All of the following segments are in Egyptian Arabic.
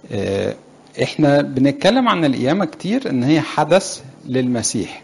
آه، احنا بنتكلم عن القيامة كتير ان هي حدث للمسيح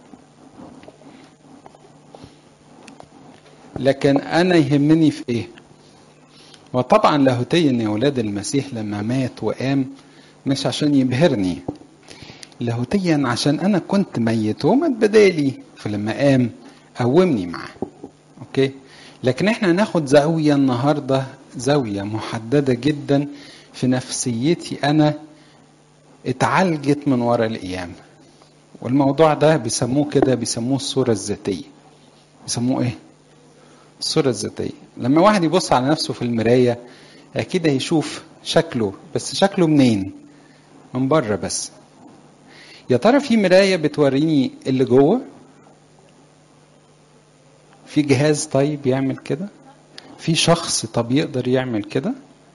لكن انا يهمني في ايه وطبعا لاهوتيا يا ولاد المسيح لما مات وقام مش عشان يبهرني لاهوتيا عشان انا كنت ميت ومات بدالي فلما قام قومني معاه اوكي لكن احنا هناخد زاويه النهارده زاويه محدده جدا في نفسيتي انا اتعالجت من وراء القيامه والموضوع ده بيسموه كده بيسموه الصوره الذاتيه بيسموه ايه الصوره الذاتيه لما واحد يبص على نفسه في المرايه اكيد هيشوف شكله بس شكله منين من بره بس يا ترى في مرايه بتوريني اللي جوه في جهاز طيب يعمل كده في شخص طب يقدر يعمل كده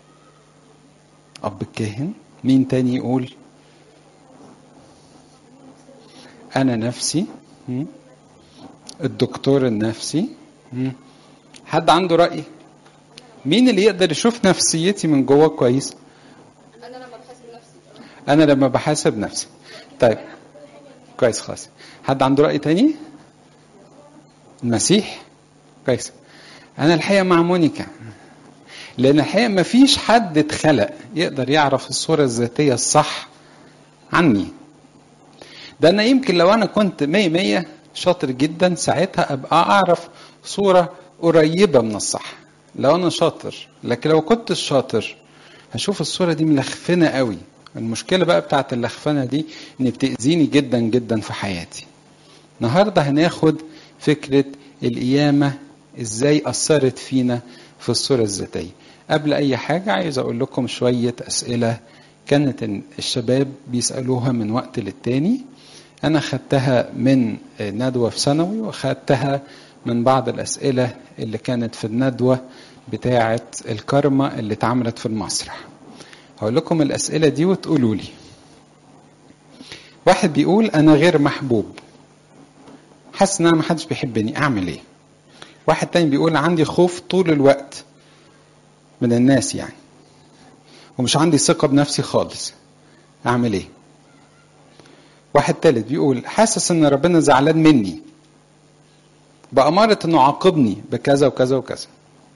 اب الكاهن مين تاني يقول انا نفسي مم. الدكتور النفسي مم. حد عنده راي مين اللي يقدر يشوف نفسيتي من جوه كويس انا لما بحاسب نفسي انا لما بحاسب نفسي طيب كويس خلاص حد عنده راي تاني المسيح كويس انا الحقيقه مع مونيكا لان الحقيقه ما فيش حد اتخلق يقدر يعرف الصوره الذاتيه الصح عني ده انا يمكن لو انا كنت مية مية شاطر جدا ساعتها ابقى اعرف صوره قريبه من الصح لو انا شاطر لكن لو كنت شاطر هشوف الصوره دي ملخفنه قوي المشكله بقى بتاعت اللخفنه دي ان بتاذيني جدا جدا في حياتي النهارده هناخد فكره القيامه ازاي اثرت فينا في الصوره الذاتيه قبل اي حاجه عايز اقول لكم شويه اسئله كانت الشباب بيسالوها من وقت للتاني انا خدتها من ندوه في ثانوي وخدتها من بعض الاسئله اللي كانت في الندوه بتاعه الكرمه اللي اتعملت في المسرح هقول لكم الاسئله دي وتقولوا لي واحد بيقول انا غير محبوب حاسس ان انا محدش بيحبني اعمل ايه واحد تاني بيقول عندي خوف طول الوقت من الناس يعني ومش عندي ثقة بنفسي خالص أعمل إيه؟ واحد تالت بيقول حاسس إن ربنا زعلان مني بأمارة إنه عاقبني بكذا وكذا وكذا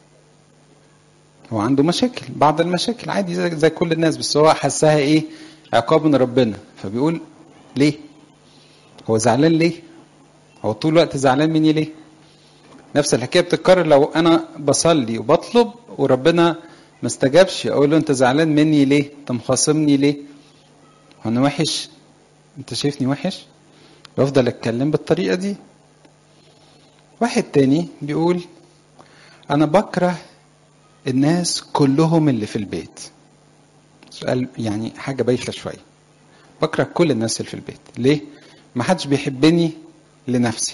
هو عنده مشاكل بعض المشاكل عادي زي, زي كل الناس بس هو حسها إيه؟ عقاب من ربنا فبيقول ليه؟ هو زعلان ليه؟ هو طول الوقت زعلان مني ليه؟ نفس الحكايه بتتكرر لو انا بصلي وبطلب وربنا ما استجابش اقول له انت زعلان مني ليه؟ انت مخاصمني ليه؟ هو انا وحش؟ انت شايفني وحش؟ بفضل اتكلم بالطريقه دي واحد تاني بيقول انا بكره الناس كلهم اللي في البيت سؤال يعني حاجه بايخه شويه بكره كل الناس اللي في البيت ليه ما حدش بيحبني لنفسي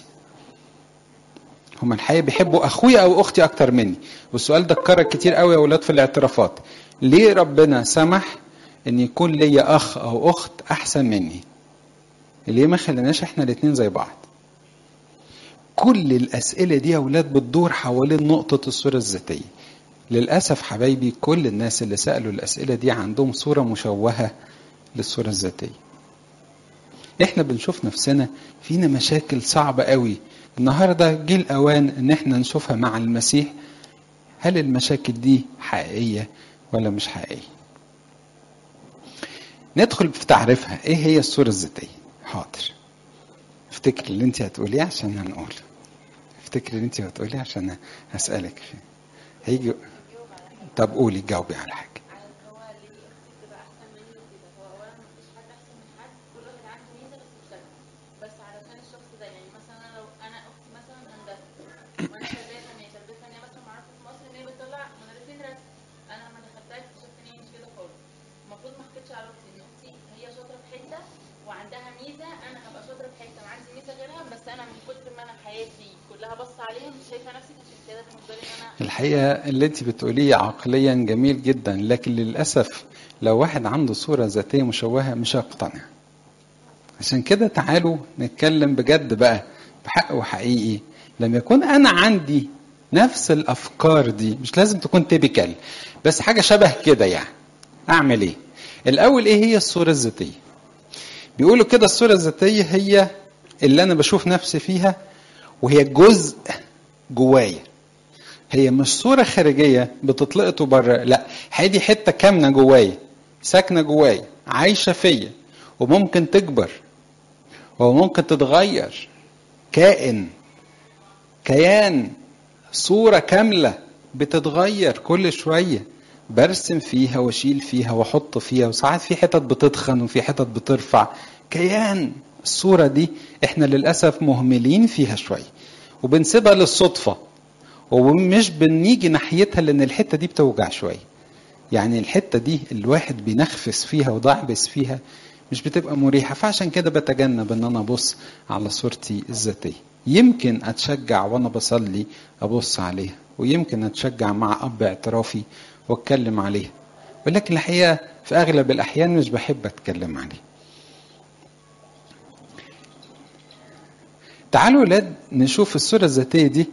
هم الحقيقه بيحبوا اخويا او اختي اكتر مني والسؤال ده اتكرر كتير قوي يا اولاد في الاعترافات ليه ربنا سمح ان يكون ليا اخ او اخت احسن مني ليه ما خليناش احنا الاتنين زي بعض كل الاسئله دي يا اولاد بتدور حوالين نقطه الصوره الذاتيه للاسف حبايبي كل الناس اللي سالوا الاسئله دي عندهم صوره مشوهه للصوره الذاتيه احنا بنشوف نفسنا فينا مشاكل صعبه قوي النهارده جه الاوان ان احنا نشوفها مع المسيح هل المشاكل دي حقيقيه ولا مش حقيقيه ندخل في تعريفها ايه هي الصوره الذاتيه حاضر افتكر اللي انت هتقوليه عشان هنقول افتكر اللي انت هتقوليه عشان هسالك فيه هيجي طب قولي جاوبي على حاجه هو اللي تبقى احسن مني وكده هو اولا مفيش حد احسن من حد كل واحد عنده ميزه بس مختلفه بس علشان الشخص ده يعني مثلا انا لو انا اختي مثلا هندسه وانا تربيه ثانيه تربيه ثانيه مثلا معروفه في مصر ان هي بتطلع مدرسين رسم انا لما دخلتها اكتشفت ان هي مش كده خالص المفروض ما احكيش على اختي ان اختي هي شاطره في حته وعندها ميزه انا هبقى شاطره في حته وعندي ميزه غيرها بس انا من كتر ما انا حياتي كلها بص عليها مش شايفه نفسي عشان كده بالنسبه لي ان انا الحقيقة اللي انت بتقوليه عقليا جميل جدا لكن للأسف لو واحد عنده صورة ذاتية مشوهة مش هيقتنع عشان كده تعالوا نتكلم بجد بقى بحق وحقيقي لما يكون أنا عندي نفس الأفكار دي مش لازم تكون تيبيكال بس حاجة شبه كده يعني أعمل إيه؟ الاول ايه هي الصوره الذاتيه بيقولوا كده الصوره الذاتيه هي اللي انا بشوف نفسي فيها وهي جزء جوايا هي مش صورة خارجية بتطلقته بره لا هي دي حتة كامنة جوايا ساكنة جوايا عايشة فيا وممكن تكبر وممكن تتغير كائن كيان صورة كاملة بتتغير كل شوية برسم فيها واشيل فيها واحط فيها وساعات في حتت بتتخن وفي حتت بترفع كيان الصورة دي احنا للأسف مهملين فيها شوية وبنسيبها للصدفة ومش بنيجي ناحيتها لأن الحتة دي بتوجع شوية يعني الحتة دي الواحد بينخفس فيها وضعبس فيها مش بتبقى مريحة فعشان كده بتجنب ان انا ابص على صورتي الذاتية يمكن اتشجع وانا بصلي ابص عليها ويمكن اتشجع مع اب اعترافي واتكلم عليها ولكن الحقيقة في اغلب الاحيان مش بحب اتكلم عليها تعالوا ولاد نشوف الصورة الذاتية دي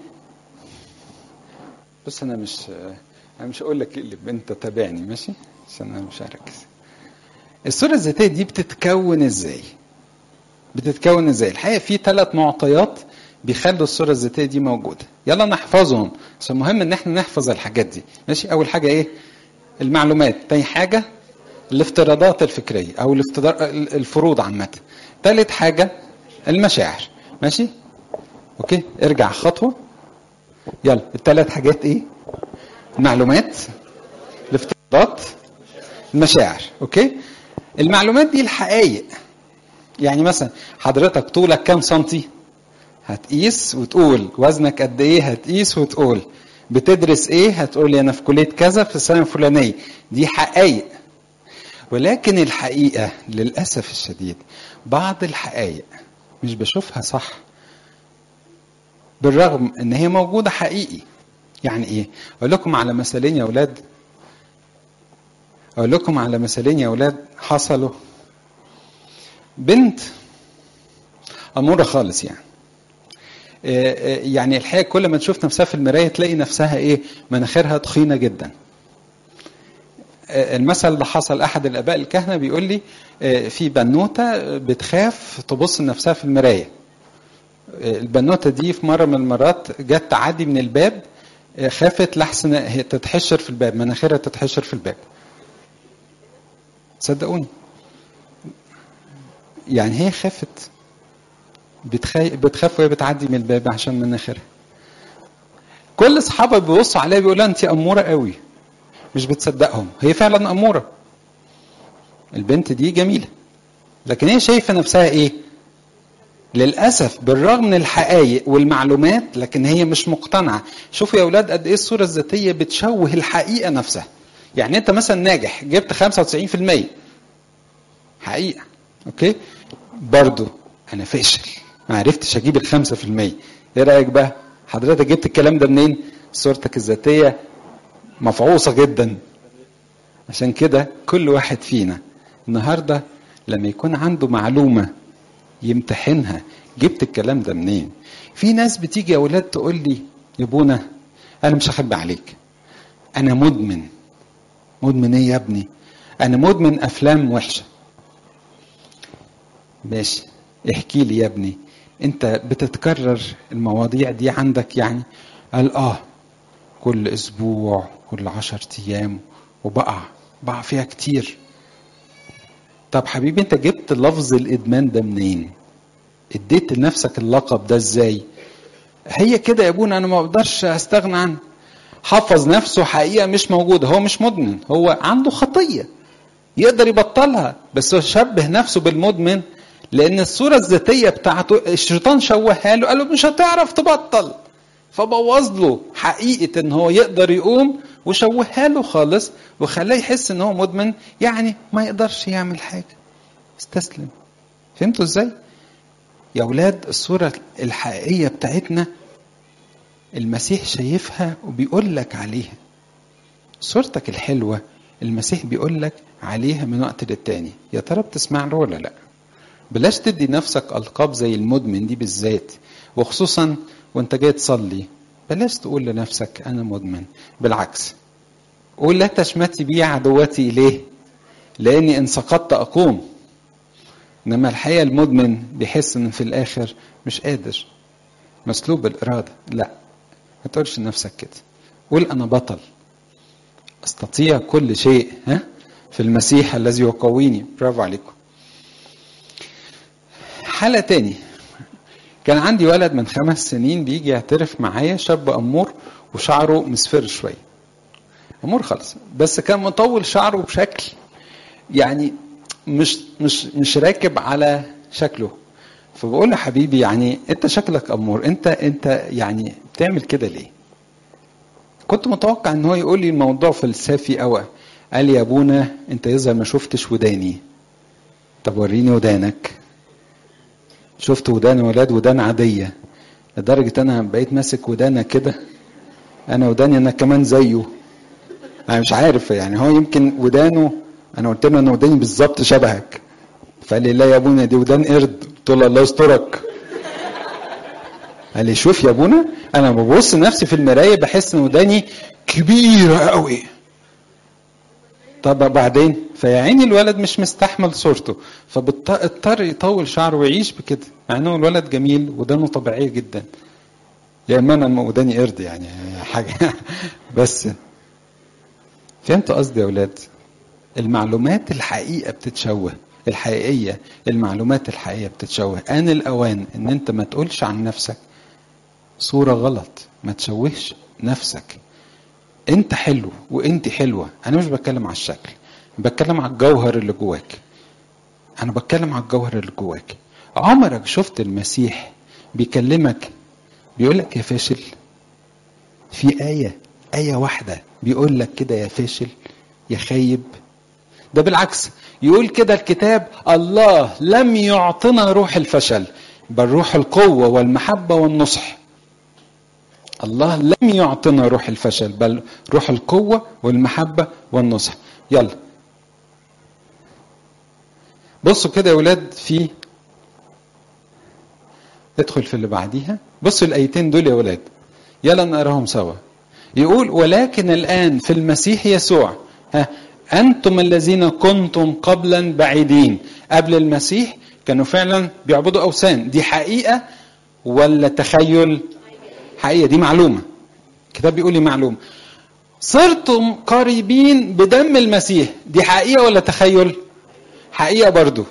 بص انا مش انا مش هقول لك اقلب انت تابعني ماشي عشان انا مش هركز الصورة الذاتية دي بتتكون ازاي بتتكون ازاي الحقيقة في ثلاث معطيات بيخلوا الصورة الذاتية دي موجودة يلا نحفظهم عشان مهم ان احنا نحفظ الحاجات دي ماشي اول حاجة ايه المعلومات تاني حاجة الافتراضات الفكرية او الافتراض الفروض عامة تالت حاجة المشاعر ماشي اوكي ارجع خطوة يلا الثلاث حاجات ايه المعلومات الافتراضات المشاعر اوكي المعلومات دي الحقائق يعني مثلا حضرتك طولك كام سنتي هتقيس وتقول وزنك قد ايه هتقيس وتقول بتدرس ايه هتقول انا في كليه كذا في السنه الفلانيه دي حقائق ولكن الحقيقه للاسف الشديد بعض الحقائق مش بشوفها صح بالرغم ان هي موجوده حقيقي يعني ايه اقول لكم على مثالين يا اولاد اقول لكم على مثالين يا اولاد حصلوا بنت اموره خالص يعني يعني الحقيقه كل ما تشوف نفسها في المرايه تلاقي نفسها ايه مناخيرها تخينه جدا المثل اللي حصل احد الاباء الكهنه بيقول لي في بنوته بتخاف تبص لنفسها في المرايه البنوته دي في مره من المرات جت تعدي من الباب خافت لحسن هي تتحشر في الباب مناخيرها تتحشر في الباب صدقوني يعني هي خافت بتخاف بتخاف وهي بتعدي من الباب عشان مناخيرها كل اصحابها بيبصوا عليها بيقولوا انت اموره قوي مش بتصدقهم هي فعلا اموره البنت دي جميله لكن هي شايفه نفسها ايه للاسف بالرغم من الحقائق والمعلومات لكن هي مش مقتنعه شوفوا يا اولاد قد ايه الصوره الذاتيه بتشوه الحقيقه نفسها يعني انت مثلا ناجح جبت 95% حقيقه اوكي برضو انا فاشل ما عرفتش اجيب ال 5% ايه رايك بقى حضرتك جبت الكلام ده منين صورتك الذاتيه مفعوصه جدا عشان كده كل واحد فينا النهارده لما يكون عنده معلومه يمتحنها جبت الكلام ده منين في ناس بتيجي يا اولاد تقول لي يا ابونا انا مش هخبي عليك انا مدمن مدمن ايه يا ابني انا مدمن افلام وحشه ماشي احكي لي يا ابني انت بتتكرر المواضيع دي عندك يعني قال اه كل اسبوع كل عشر ايام وبقع بقع فيها كتير طب حبيبي انت جبت لفظ الادمان ده منين اديت لنفسك اللقب ده ازاي هي كده يا ابونا انا ما اقدرش استغنى عنه حفظ نفسه حقيقه مش موجوده هو مش مدمن هو عنده خطيه يقدر يبطلها بس هو شبه نفسه بالمدمن لان الصوره الذاتيه بتاعته الشيطان شوهها له قال له مش هتعرف تبطل فبوظ له حقيقه ان هو يقدر يقوم وشوهها له خالص وخلاه يحس ان هو مدمن يعني ما يقدرش يعمل حاجه استسلم فهمتوا ازاي يا اولاد الصوره الحقيقيه بتاعتنا المسيح شايفها وبيقول لك عليها صورتك الحلوه المسيح بيقول لك عليها من وقت للتاني يا ترى بتسمع له ولا لا بلاش تدي نفسك القاب زي المدمن دي بالذات وخصوصا وانت جاي تصلي بلاش تقول لنفسك انا مدمن بالعكس قول لا تشمتي بي عدوتي اليه لاني ان سقطت اقوم انما الحقيقه المدمن بيحس ان في الاخر مش قادر مسلوب الاراده لا ما تقولش لنفسك كده قول انا بطل استطيع كل شيء ها في المسيح الذي يقويني برافو عليكم حالة تاني كان عندي ولد من خمس سنين بيجي يعترف معايا شاب أمور وشعره مصفر شوية أمور خالص بس كان مطول شعره بشكل يعني مش مش مش راكب على شكله فبقول له حبيبي يعني انت شكلك امور انت انت يعني بتعمل كده ليه كنت متوقع ان هو يقول لي الموضوع فلسفي قوي قال لي يا ابونا انت يظهر ما شفتش وداني طب وريني ودانك شفت ودان ولاد ودان عاديه لدرجه انا بقيت ماسك ودانا كده انا وداني انا كمان زيه انا مش عارف يعني هو يمكن ودانه انا قلت له انا وداني بالظبط شبهك فقال لي لا يا ابونا دي ودان قرد قلت له الله يسترك قال لي شوف يا ابونا انا ببص نفسي في المرايه بحس ان وداني كبيره قوي طب بعدين فيا عيني الولد مش مستحمل صورته فاضطر يطول شعره ويعيش بكده مع انه الولد جميل ودانه طبيعيه جدا يا اما انا وداني قرد يعني حاجه بس فهمتوا قصدي يا اولاد المعلومات الحقيقه بتتشوه الحقيقيه المعلومات الحقيقيه بتتشوه ان الاوان ان انت ما تقولش عن نفسك صوره غلط ما تشوهش نفسك انت حلو وانت حلوه انا مش بتكلم على الشكل بتكلم على الجوهر اللي جواك انا بتكلم على الجوهر اللي جواك عمرك شفت المسيح بيكلمك بيقول لك يا فاشل في آية آية واحدة بيقول لك كده يا فاشل يا خايب ده بالعكس يقول كده الكتاب الله لم يعطنا روح الفشل بل روح القوة والمحبة والنصح الله لم يعطنا روح الفشل بل روح القوة والمحبة والنصح يلا بصوا كده يا ولاد في ادخل في اللي بعديها بصوا الايتين دول يا ولاد يلا نقراهم سوا يقول ولكن الان في المسيح يسوع ها انتم الذين كنتم قبلا بعيدين قبل المسيح كانوا فعلا بيعبدوا اوثان دي حقيقه ولا تخيل حقيقه دي معلومه الكتاب بيقول لي معلومه صرتم قريبين بدم المسيح دي حقيقه ولا تخيل حقيقه برضو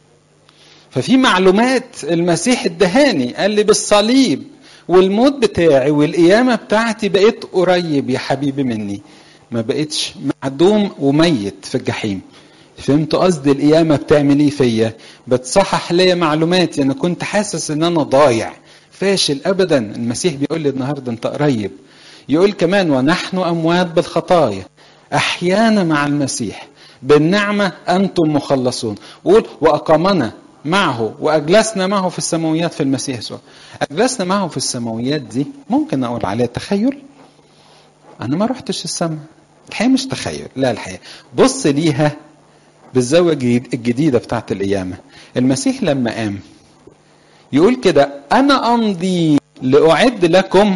ففي معلومات المسيح ادهاني قال لي بالصليب والموت بتاعي والقيامه بتاعتي بقيت قريب يا حبيبي مني ما بقتش معدوم وميت في الجحيم فهمت قصدي القيامه بتعمل ايه فيا بتصحح ليا معلوماتي انا كنت حاسس ان انا ضايع فاشل ابدا المسيح بيقول لي النهارده انت قريب يقول كمان ونحن اموات بالخطايا احيانا مع المسيح بالنعمه انتم مخلصون قول واقامنا معه واجلسنا معه في السماويات في المسيح يسوع اجلسنا معه في السماويات دي ممكن اقول عليها تخيل انا ما رحتش السماء الحقيقه مش تخيل لا الحقيقه بص ليها بالزاويه الجديده بتاعت القيامه المسيح لما قام يقول كده انا امضي لاعد لكم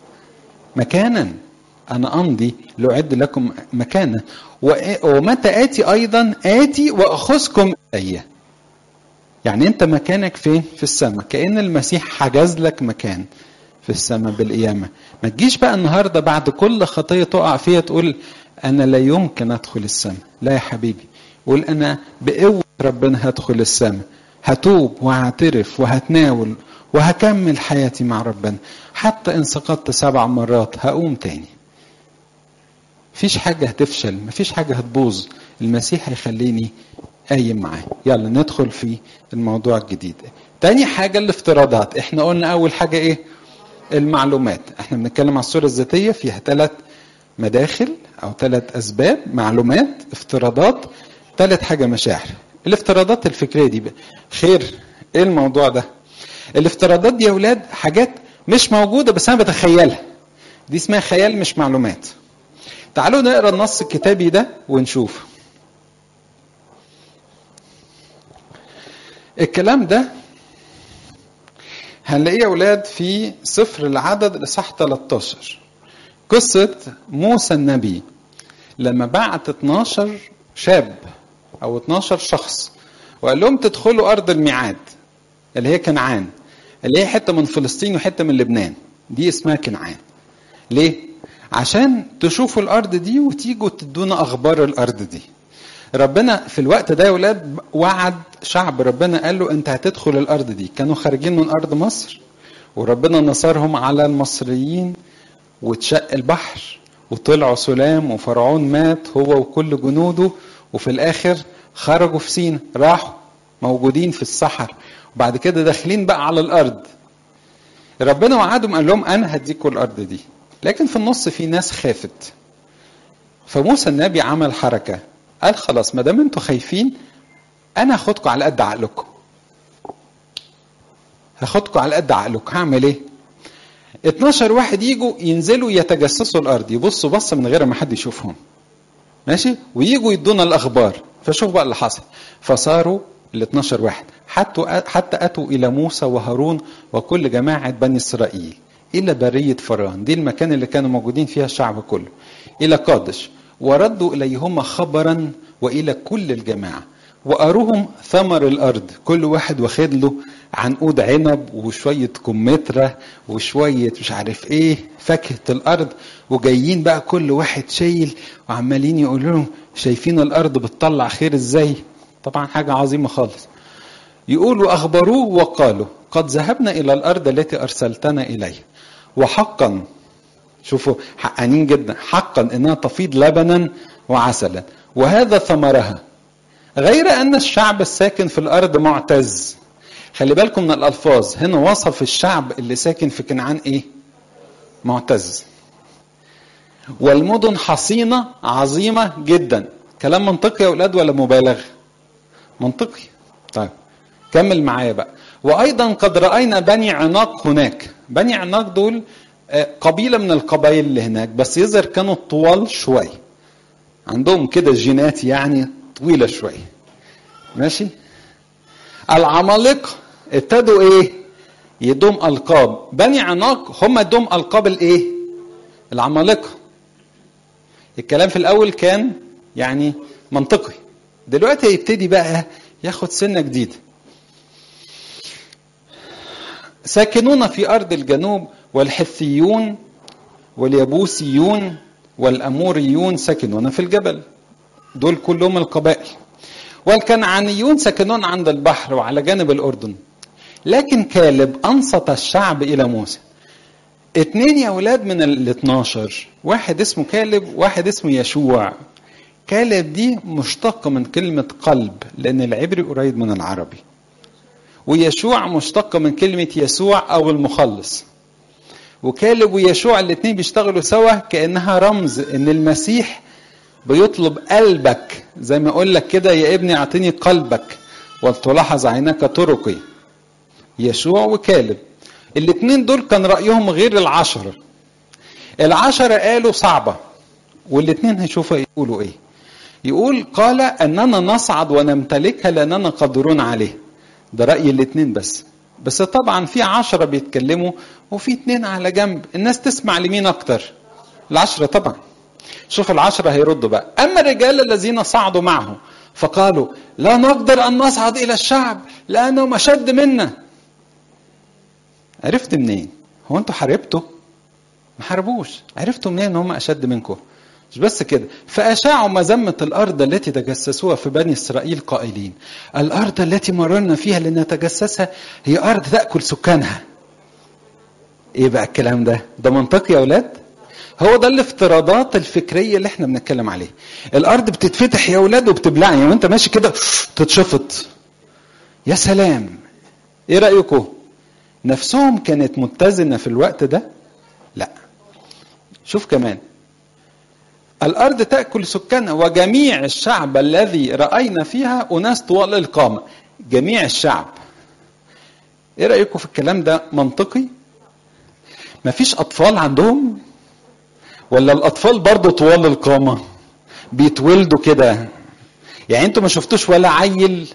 مكانا انا امضي لاعد لكم مكانا ومتى اتي ايضا اتي واخذكم الي يعني انت مكانك فين في السماء كان المسيح حجز لك مكان في السماء بالقيامه ما تجيش بقى النهارده بعد كل خطيه تقع فيها تقول انا لا يمكن ادخل السماء لا يا حبيبي قول انا بقوه ربنا هدخل السماء هتوب وهعترف وهتناول وهكمل حياتي مع ربنا حتى ان سقطت سبع مرات هقوم تاني مفيش حاجة هتفشل مفيش حاجة هتبوظ المسيح هيخليني قايم معاه يلا ندخل في الموضوع الجديد تاني حاجة الافتراضات احنا قلنا اول حاجة ايه المعلومات احنا بنتكلم على الصورة الذاتية فيها ثلاث مداخل او ثلاث اسباب معلومات افتراضات ثالث حاجة مشاعر الافتراضات الفكرية دي بقى. خير ايه الموضوع ده الافتراضات دي يا اولاد حاجات مش موجودة بس انا بتخيلها دي اسمها خيال مش معلومات تعالوا نقرا النص الكتابي ده ونشوف الكلام ده هنلاقيه يا اولاد في سفر العدد الاصحاح 13 قصه موسى النبي لما بعت 12 شاب او 12 شخص وقال لهم تدخلوا ارض الميعاد اللي هي كنعان اللي هي حته من فلسطين وحته من لبنان دي اسمها كنعان ليه عشان تشوفوا الارض دي وتيجوا تدونا اخبار الارض دي ربنا في الوقت ده يا ولاد وعد شعب ربنا قال له انت هتدخل الارض دي كانوا خارجين من ارض مصر وربنا نصرهم على المصريين واتشق البحر وطلعوا سلام وفرعون مات هو وكل جنوده وفي الاخر خرجوا في سينا راحوا موجودين في الصحراء وبعد كده داخلين بقى على الارض ربنا وعدهم قال لهم انا هديكم الارض دي لكن في النص في ناس خافت فموسى النبي عمل حركه قال خلاص ما دام انتوا خايفين انا هاخدكم على قد عقلكم هاخدكم على قد عقلكم هعمل ايه 12 واحد يجوا ينزلوا يتجسسوا الارض يبصوا بصه من غير ما حد يشوفهم ماشي ويجوا يدونا الاخبار فشوف بقى اللي حصل فصاروا ال 12 واحد حتى حتى اتوا الى موسى وهارون وكل جماعه بني اسرائيل الى بريه فرعون دي المكان اللي كانوا موجودين فيها الشعب كله الى قادش وردوا اليهما خبرا والى كل الجماعه واروهم ثمر الارض كل واحد واخد له عنقود عنب وشويه كمثرى وشويه مش عارف ايه فاكهه الارض وجايين بقى كل واحد شايل وعمالين يقولوا لهم شايفين الارض بتطلع خير ازاي طبعا حاجه عظيمه خالص يقولوا اخبروه وقالوا قد ذهبنا الى الارض التي ارسلتنا اليها وحقا شوفوا حقانين جدا حقا انها تفيض لبنا وعسلا وهذا ثمرها غير ان الشعب الساكن في الارض معتز خلي بالكم من الالفاظ هنا وصف الشعب اللي ساكن في كنعان ايه معتز والمدن حصينه عظيمه جدا كلام منطقي يا اولاد ولا مبالغ منطقي طيب كمل معايا بقى وايضا قد راينا بني عناق هناك بني عناق دول قبيله من القبائل اللي هناك بس يظهر كانوا طوال شويه عندهم كده جينات يعني طويله شويه ماشي العمالقه ابتدوا ايه يدوم القاب بني عناق هم ادوم القاب الايه العمالقه الكلام في الاول كان يعني منطقي دلوقتي هيبتدي بقى ياخد سنه جديده ساكنون في ارض الجنوب والحثيون واليبوسيون والاموريون ساكنون في الجبل دول كلهم القبائل والكنعانيون ساكنون عند البحر وعلى جانب الاردن لكن كالب انصت الشعب الى موسى اتنين يا اولاد من ال 12 واحد اسمه كالب واحد اسمه يشوع كالب دي مشتقة من كلمة قلب لأن العبري قريب من العربي ويشوع مشتقة من كلمة يسوع أو المخلص وكالب ويشوع الاثنين بيشتغلوا سوا كأنها رمز إن المسيح بيطلب قلبك زي ما يقول لك كده يا ابني اعطيني قلبك ولتلاحظ عينك طرقي يشوع وكالب الاثنين دول كان رأيهم غير العشرة العشرة قالوا صعبة والاثنين هيشوفوا يقولوا ايه يقول قال اننا نصعد ونمتلكها لاننا قادرون عليه ده رأي الاثنين بس بس طبعا في عشرة بيتكلموا وفي اتنين على جنب الناس تسمع لمين اكتر العشرة طبعا شوف العشرة هيردوا بقى أما الرجال الذين صعدوا معه فقالوا لا نقدر أن نصعد إلى الشعب لأنهم أشد منا عرفت منين هو أنتوا حاربتوا ما حاربوش عرفتوا منين ان هم اشد منكم مش بس كده فاشاعوا مذمه الارض التي تجسسوها في بني اسرائيل قائلين الارض التي مررنا فيها لنتجسسها هي ارض تاكل سكانها ايه بقى الكلام ده ده منطقي يا اولاد هو ده الافتراضات الفكريه اللي احنا بنتكلم عليها الارض بتتفتح يا اولاد وبتبلعني وانت ماشي كده تتشفط يا سلام ايه رايكم نفسهم كانت متزنه في الوقت ده لا شوف كمان الأرض تأكل سكانها وجميع الشعب الذي رأينا فيها أناس طوال القامة جميع الشعب إيه رأيكم في الكلام ده منطقي مفيش أطفال عندهم ولا الأطفال برضو طوال القامة بيتولدوا كده يعني انتوا ما شفتوش ولا عيل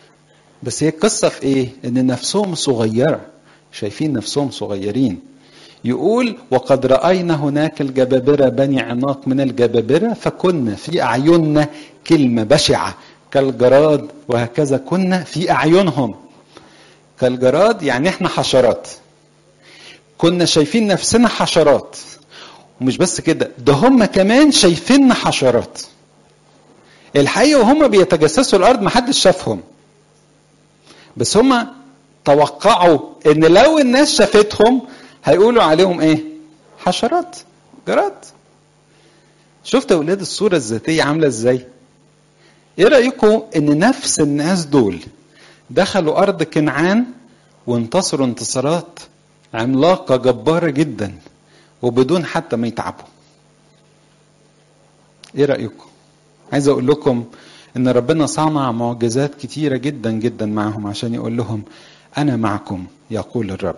بس هي القصة في ايه ان نفسهم صغيرة شايفين نفسهم صغيرين يقول وقد رأينا هناك الجبابرة بني عناق من الجبابرة فكنا في أعيننا كلمة بشعة كالجراد وهكذا كنا في أعينهم كالجراد يعني احنا حشرات كنا شايفين نفسنا حشرات ومش بس كده ده هم كمان شايفيننا حشرات الحقيقة وهم بيتجسسوا الأرض محدش شافهم بس هم توقعوا ان لو الناس شافتهم هيقولوا عليهم ايه حشرات جراد شفت يا اولاد الصوره الذاتيه عامله ازاي ايه رايكم ان نفس الناس دول دخلوا ارض كنعان وانتصروا انتصارات عملاقه جباره جدا وبدون حتى ما يتعبوا ايه رايكم عايز اقول لكم ان ربنا صنع معجزات كتيره جدا جدا معهم عشان يقول لهم انا معكم يقول الرب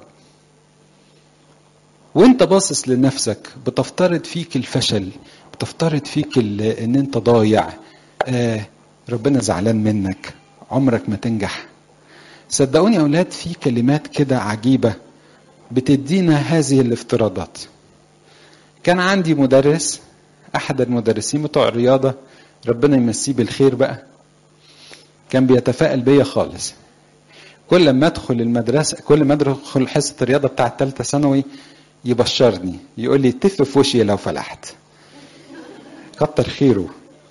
وانت باصص لنفسك بتفترض فيك الفشل بتفترض فيك ان انت ضايع آه ربنا زعلان منك عمرك ما تنجح صدقوني يا اولاد في كلمات كده عجيبه بتدينا هذه الافتراضات كان عندي مدرس احد المدرسين بتوع الرياضه ربنا يمسيه بالخير بقى كان بيتفائل بيا خالص كل ما ادخل المدرسه كل ما ادخل حصه الرياضه بتاعه ثالثه ثانوي يبشرني يقول لي تف في وشي لو فلحت كتر خيره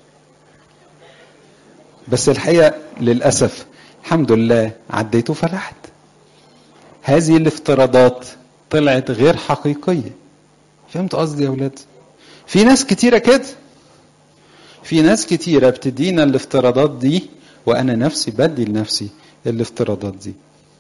بس الحقيقه للاسف الحمد لله عديت وفلحت هذه الافتراضات طلعت غير حقيقيه فهمت قصدي يا اولاد في ناس كتيره كده في ناس كتيره بتدينا الافتراضات دي وانا نفسي بدي لنفسي الافتراضات دي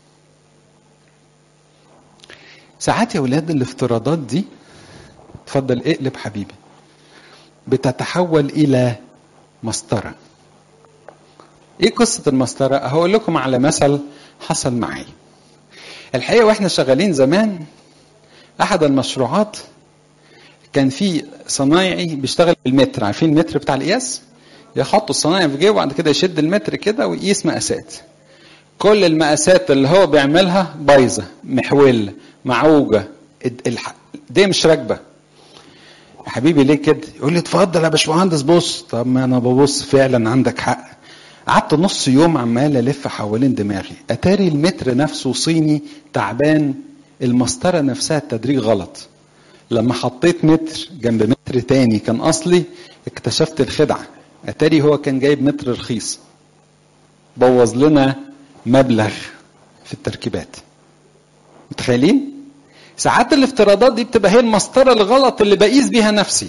ساعات يا ولاد الافتراضات دي اتفضل اقلب حبيبي بتتحول الى مسطره ايه قصه المسطره هقول لكم على مثل حصل معي الحقيقه واحنا شغالين زمان احد المشروعات كان في صنايعي بيشتغل بالمتر عارفين المتر بتاع القياس يحط الصنايعي في جيبه وبعد كده يشد المتر كده ويقيس مقاسات كل المقاسات اللي هو بيعملها بايظه محوله معوجه دي مش راكبه يا حبيبي ليه كده يقول لي اتفضل يا باشمهندس بص طب ما انا ببص فعلا عندك حق قعدت نص يوم عمال الف حوالين دماغي اتاري المتر نفسه صيني تعبان المسطره نفسها التدريج غلط لما حطيت متر جنب متر تاني كان اصلي اكتشفت الخدعه اتاري هو كان جايب متر رخيص بوظ لنا مبلغ في التركيبات متخيلين ساعات الافتراضات دي بتبقى هي المسطرة الغلط اللي بقيس بيها نفسي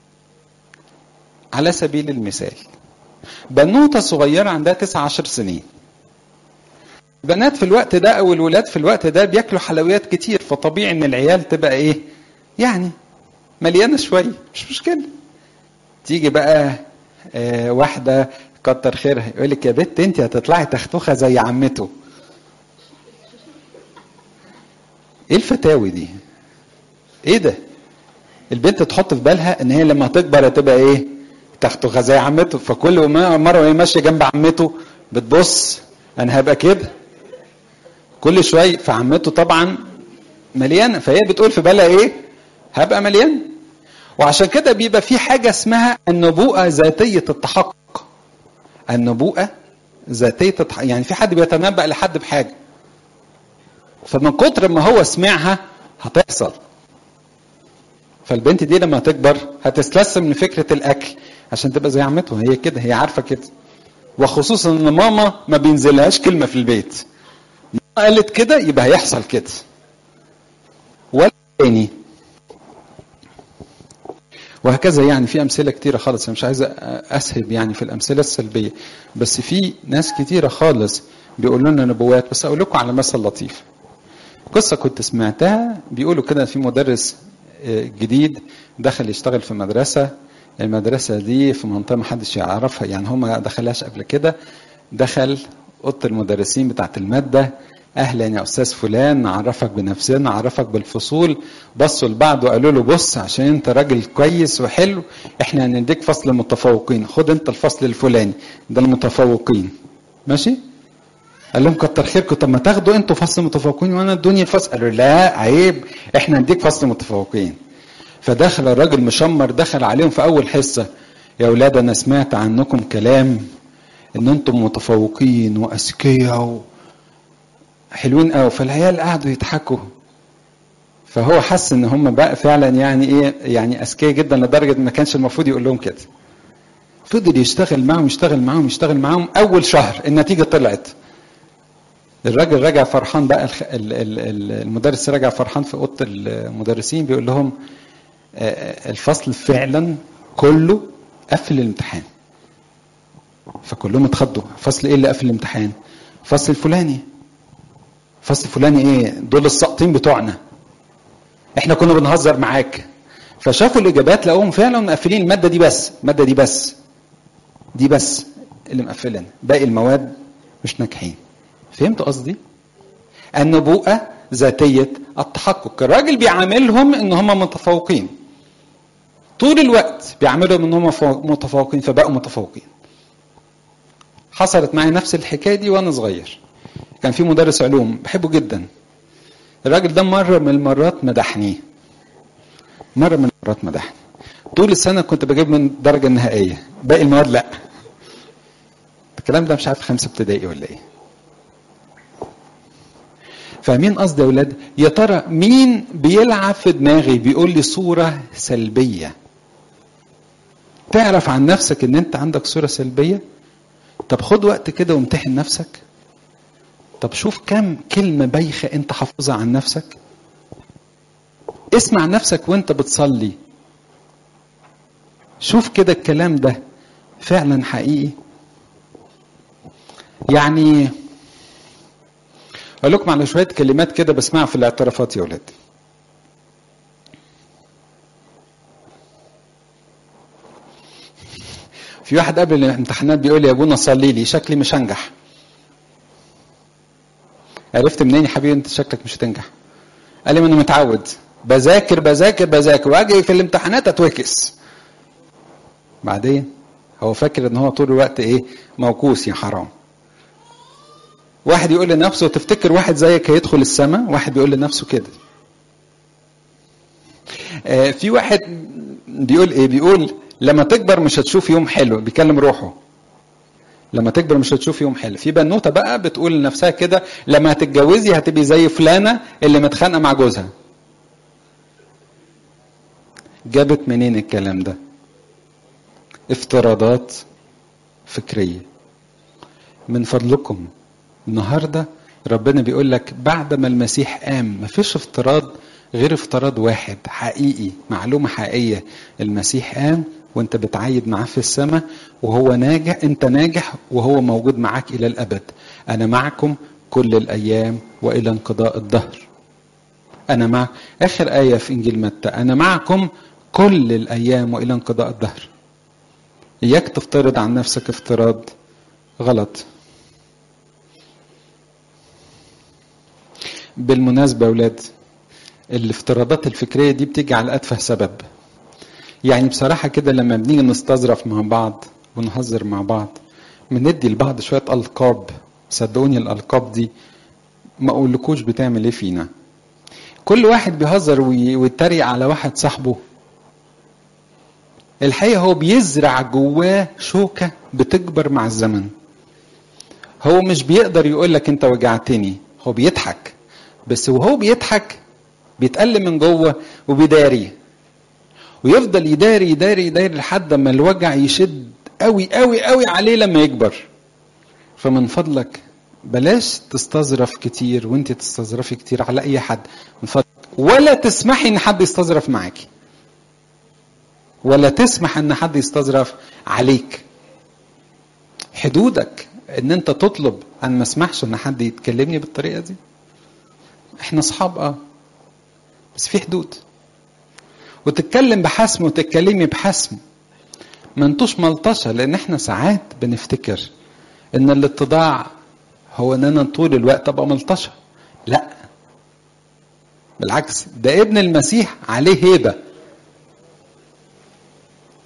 على سبيل المثال بنوتة صغيرة عندها 19 سنين بنات في الوقت ده او الولاد في الوقت ده بياكلوا حلويات كتير فطبيعي ان العيال تبقى ايه يعني مليانة شوية مش مشكلة تيجي بقى آه واحدة كتر خيرها يقول لك يا بت انت هتطلعي تختوخه زي عمته ايه الفتاوي دي ايه ده البنت تحط في بالها ان هي لما تكبر هتبقى ايه تختوخه زي عمته فكل مره وهي ماشيه جنب عمته بتبص انا هبقى كده كل شويه فعمته طبعا مليانه فهي بتقول في بالها ايه هبقى مليان وعشان كده بيبقى في حاجه اسمها النبوءه ذاتيه التحقق النبوءة ذاتية يعني في حد بيتنبأ لحد بحاجة فمن كتر ما هو سمعها هتحصل فالبنت دي لما تكبر هتستلسم من فكرة الأكل عشان تبقى زي عمتها هي كده هي عارفة كده وخصوصا ان ماما ما بينزلهاش كلمة في البيت ماما قالت كده يبقى هيحصل كده ولا تاني وهكذا يعني في امثله كتيره خالص انا مش عايز اسهب يعني في الامثله السلبيه بس في ناس كتيره خالص بيقولوا لنا نبوات بس اقول لكم على مثل لطيف قصه كنت سمعتها بيقولوا كده في مدرس جديد دخل يشتغل في مدرسه المدرسه دي في منطقه ما حدش يعرفها يعني هم ما دخلهاش قبل كده دخل اوضه المدرسين بتاعت الماده اهلا يا استاذ فلان نعرفك بنفسنا نعرفك بالفصول بصوا لبعض وقالوا له بص عشان انت راجل كويس وحلو احنا هنديك فصل متفوقين خد انت الفصل الفلاني ده المتفوقين ماشي قال لهم كتر خيركم طب ما تاخدوا انتوا فصل متفوقين وانا ادوني فصل قالوا لا عيب احنا نديك فصل متفوقين فدخل الراجل مشمر دخل عليهم في اول حصه يا اولاد انا سمعت عنكم كلام ان انتم متفوقين واذكياء و... حلوين قوي فالعيال قعدوا يضحكوا فهو حس ان هم بقى فعلا يعني ايه يعني اذكياء جدا لدرجه ما كانش المفروض يقول لهم كده فضل يشتغل معاهم يشتغل معاهم يشتغل معاهم اول شهر النتيجه طلعت الراجل راجع فرحان بقى الخ- ال- ال- ال- المدرس راجع فرحان في اوضه المدرسين بيقول لهم آه، الفصل فعلا كله قفل الامتحان فكلهم اتخضوا فصل ايه اللي قفل الامتحان فصل الفلاني فصل الفلاني ايه دول الساقطين بتوعنا احنا كنا بنهزر معاك فشافوا الاجابات لقوهم فعلا مقفلين الماده دي بس الماده دي بس دي بس اللي مقفلين باقي المواد مش ناجحين فهمتوا قصدي النبوءه ذاتيه التحقق الراجل بيعاملهم ان هم متفوقين طول الوقت بيعاملهم ان هم فو- متفوقين فبقوا متفوقين حصلت معي نفس الحكايه دي وانا صغير كان في مدرس علوم بحبه جدا الراجل ده مره من المرات مدحني مره من المرات مدحني طول السنه كنت بجيب من الدرجه النهائيه باقي المواد لا الكلام ده مش عارف خمسه ابتدائي ولا ايه فاهمين قصدي يا اولاد يا ترى مين بيلعب في دماغي بيقول لي صوره سلبيه تعرف عن نفسك ان انت عندك صوره سلبيه طب خد وقت كده وامتحن نفسك طب شوف كم كلمه بايخه انت حافظها عن نفسك اسمع نفسك وانت بتصلي شوف كده الكلام ده فعلا حقيقي يعني اقول لكم على شويه كلمات كده بسمعها في الاعترافات يا ولاد في واحد قبل الامتحانات بيقول لي يا ابونا صلي لي شكلي مش هنجح عرفت منين يا حبيبي انت شكلك مش هتنجح قال لي ما انا متعود بذاكر بذاكر بذاكر واجي في الامتحانات اتوكس بعدين هو فاكر ان هو طول الوقت ايه موكوس يا حرام واحد يقول لنفسه تفتكر واحد زيك هيدخل السماء واحد بيقول لنفسه كده آه في واحد بيقول ايه بيقول لما تكبر مش هتشوف يوم حلو بيكلم روحه لما تكبر مش هتشوف يوم حلو في بنوته بقى بتقول لنفسها كده لما هتتجوزي هتبقي زي فلانه اللي متخانقه مع جوزها جابت منين الكلام ده افتراضات فكريه من فضلكم النهارده ربنا بيقول لك بعد ما المسيح قام مفيش افتراض غير افتراض واحد حقيقي معلومه حقيقيه المسيح قام وانت بتعيد معاه في السماء وهو ناجح انت ناجح وهو موجود معاك الى الابد انا معكم كل الايام والى انقضاء الدهر انا مع اخر ايه في انجيل متى انا معكم كل الايام والى انقضاء الدهر اياك تفترض عن نفسك افتراض غلط بالمناسبة يا أولاد الافتراضات الفكرية دي بتيجي على أتفه سبب يعني بصراحة كده لما بنيجي نستظرف مع بعض ونهزر مع بعض بندي لبعض شوية ألقاب صدقوني الألقاب دي ما أقولكوش بتعمل إيه فينا كل واحد بيهزر وي- ويتريق على واحد صاحبه الحقيقة هو بيزرع جواه شوكة بتكبر مع الزمن هو مش بيقدر يقول لك انت وجعتني هو بيضحك بس وهو بيضحك بيتألم من جوه وبيداري ويفضل يداري يداري يداري لحد ما الوجع يشد قوي قوي قوي عليه لما يكبر فمن فضلك بلاش تستظرف كتير وانت تستظرفي كتير على اي حد من فضلك ولا تسمحي ان حد يستظرف معاكي ولا تسمح ان حد يستظرف عليك حدودك ان انت تطلب ان ما اسمحش ان حد يتكلمني بالطريقه دي احنا اصحاب اه بس في حدود وتتكلم بحسم وتتكلمي بحسم ما انتوش ملطشه لان احنا ساعات بنفتكر ان الاتضاع هو ان انا طول الوقت ابقى ملطشه لا بالعكس ده ابن المسيح عليه هيبه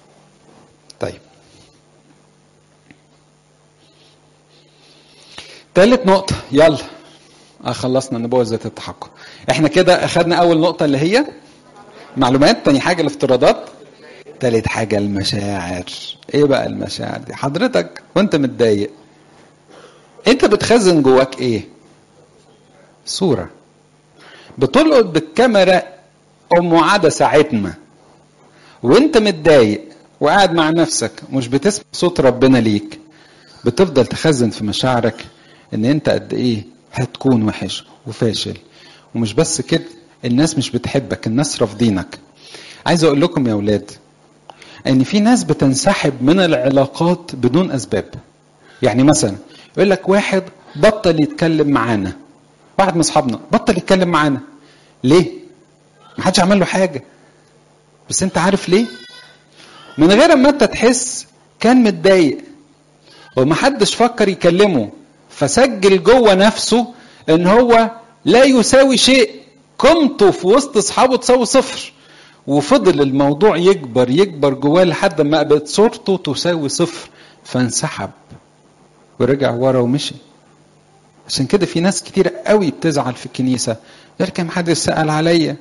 طيب تالت نقطة يلا اه خلصنا نبوة ذات التحقق احنا كده اخدنا اول نقطة اللي هي معلومات تاني حاجة الافتراضات تالت حاجة المشاعر ايه بقى المشاعر دي حضرتك وانت متضايق انت بتخزن جواك ايه صورة بتلقط بالكاميرا ام عادة ساعتنا وانت متضايق وقاعد مع نفسك مش بتسمع صوت ربنا ليك بتفضل تخزن في مشاعرك ان انت قد ايه هتكون وحش وفاشل ومش بس كده الناس مش بتحبك الناس رافضينك عايز اقول لكم يا اولاد ان في ناس بتنسحب من العلاقات بدون اسباب يعني مثلا يقول لك واحد بطل يتكلم معانا واحد من اصحابنا بطل يتكلم معانا ليه ما حدش عمل له حاجه بس انت عارف ليه من غير ما انت تحس كان متضايق ومحدش فكر يكلمه فسجل جوه نفسه ان هو لا يساوي شيء قيمته في وسط اصحابه تساوي صفر وفضل الموضوع يكبر يكبر جواه لحد ما بقت صورته تساوي صفر فانسحب ورجع ورا ومشي عشان كده في ناس كتير قوي بتزعل في الكنيسة يقول لك محدش سأل عليا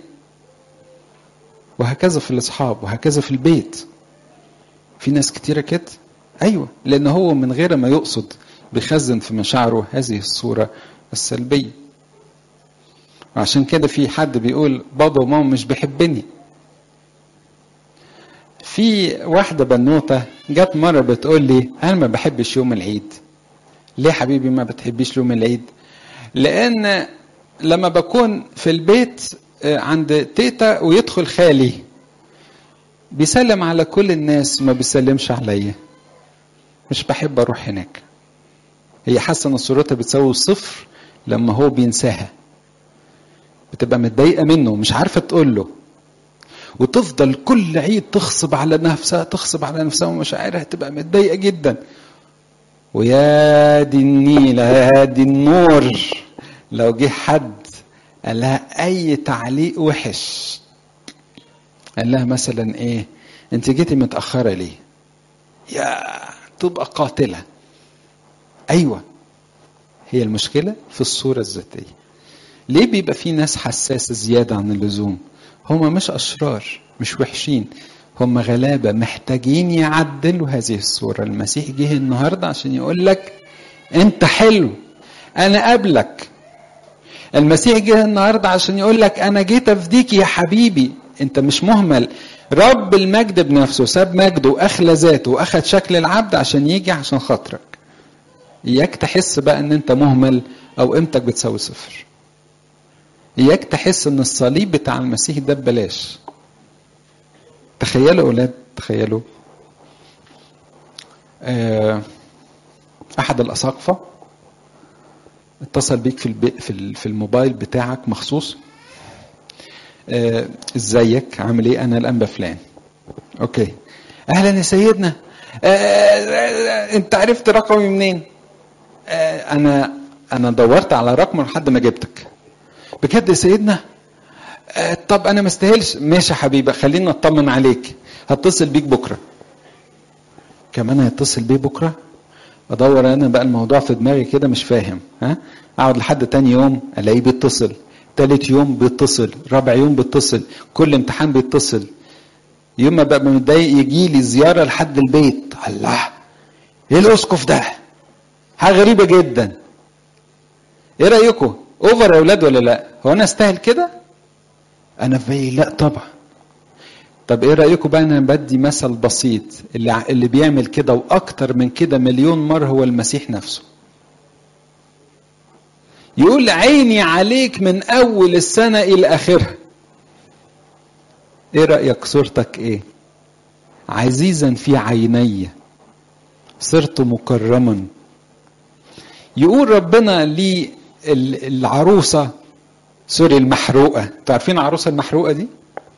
وهكذا في الأصحاب وهكذا في البيت في ناس كتيرة كده أيوة لأن هو من غير ما يقصد بيخزن في مشاعره هذه الصورة السلبية وعشان كده في حد بيقول بابا وماما مش بيحبني في واحدة بنوتة جت مرة بتقول لي أنا ما بحبش يوم العيد ليه حبيبي ما بتحبيش يوم العيد لأن لما بكون في البيت عند تيتا ويدخل خالي بيسلم على كل الناس ما بيسلمش عليا مش بحب اروح هناك هي حاسه ان صورتها بتساوي صفر لما هو بينساها بتبقى متضايقه منه مش عارفه تقول له وتفضل كل عيد تغصب على نفسها تغصب على نفسها ومشاعرها تبقى متضايقه جدا ويا دي النيلة يا دي النور لو جه حد قال لها اي تعليق وحش قال لها مثلا ايه انت جيتي متاخره ليه يا تبقى قاتله ايوه هي المشكله في الصوره الذاتيه ليه بيبقى في ناس حساسه زياده عن اللزوم هما مش اشرار مش وحشين هم غلابه محتاجين يعدلوا هذه الصوره المسيح جه النهارده عشان يقول لك انت حلو انا قبلك المسيح جه النهارده عشان يقول لك انا جيت افديك يا حبيبي انت مش مهمل رب المجد بنفسه ساب مجده واخلى ذاته واخد شكل العبد عشان يجي عشان خاطرك اياك تحس بقى ان انت مهمل او قيمتك بتساوي صفر اياك تحس ان الصليب بتاع المسيح ده ببلاش تخيلوا اولاد تخيلوا آه احد الاساقفه اتصل بيك في البي في في الموبايل بتاعك مخصوص آه ازيك عامل ايه انا الانبا فلان اوكي اهلا يا سيدنا آه آه انت عرفت رقمي منين آه انا انا دورت على رقم لحد ما جبتك بجد يا سيدنا آه طب انا ما استاهلش ماشي يا حبيبي خلينا نطمن عليك هتصل بيك بكره كمان هيتصل بيه بكره ادور انا بقى الموضوع في دماغي كده مش فاهم ها اقعد لحد تاني يوم الاقيه بيتصل تالت يوم بيتصل رابع يوم بيتصل كل امتحان بيتصل يوم ما بقى متضايق يجي لي زياره لحد البيت الله ايه الاسقف ده حاجه غريبه جدا ايه رايكم اوفر يا اولاد ولا لا هو انا استاهل كده انا في بالي لا طبعا طب ايه رايكم بقى انا بدي مثل بسيط اللي اللي بيعمل كده واكتر من كده مليون مره هو المسيح نفسه يقول عيني عليك من اول السنه الى اخرها ايه رايك صورتك ايه عزيزا في عيني صرت مكرما يقول ربنا لي العروسه سوري المحروقه انتوا عارفين العروسه المحروقه دي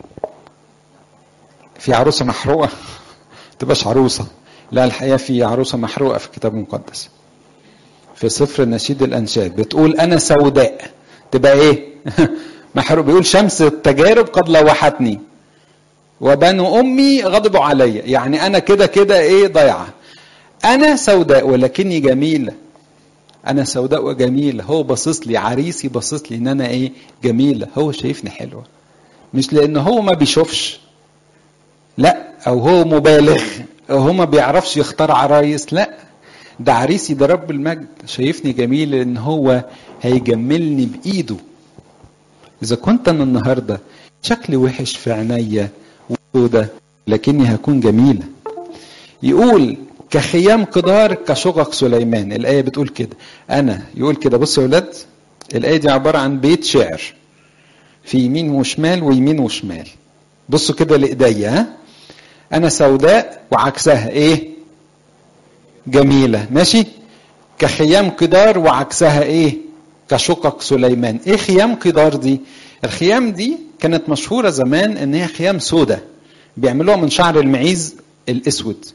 في عروسه محروقه تبقاش عروسه لا الحقيقه في عروسه محروقه في الكتاب المقدس في سفر نشيد الانشاد بتقول انا سوداء تبقى ايه محروق بيقول شمس التجارب قد لوحتني وبنو امي غضبوا علي يعني انا كده كده ايه ضايعه انا سوداء ولكني جميله انا سوداء وجميله هو باصص لي عريسي باصص لي ان انا ايه جميله هو شايفني حلوه مش لان هو ما بيشوفش لا او هو مبالغ او هو ما بيعرفش يختار عرايس لا ده عريسي ده رب المجد شايفني جميل لان هو هيجملني بايده اذا كنت انا النهارده شكلي وحش في عينيا وسودة لكني هكون جميله يقول كخيام قدار كشقق سليمان الآية بتقول كده أنا يقول كده بصوا يا ولاد الآية دي عبارة عن بيت شعر في يمين وشمال ويمين وشمال بصوا كده لإيديا ها أنا سوداء وعكسها إيه جميلة ماشي كخيام قدار وعكسها إيه كشقق سليمان إيه خيام قدار دي الخيام دي كانت مشهورة زمان إن هي خيام سودة بيعملوها من شعر المعيز الأسود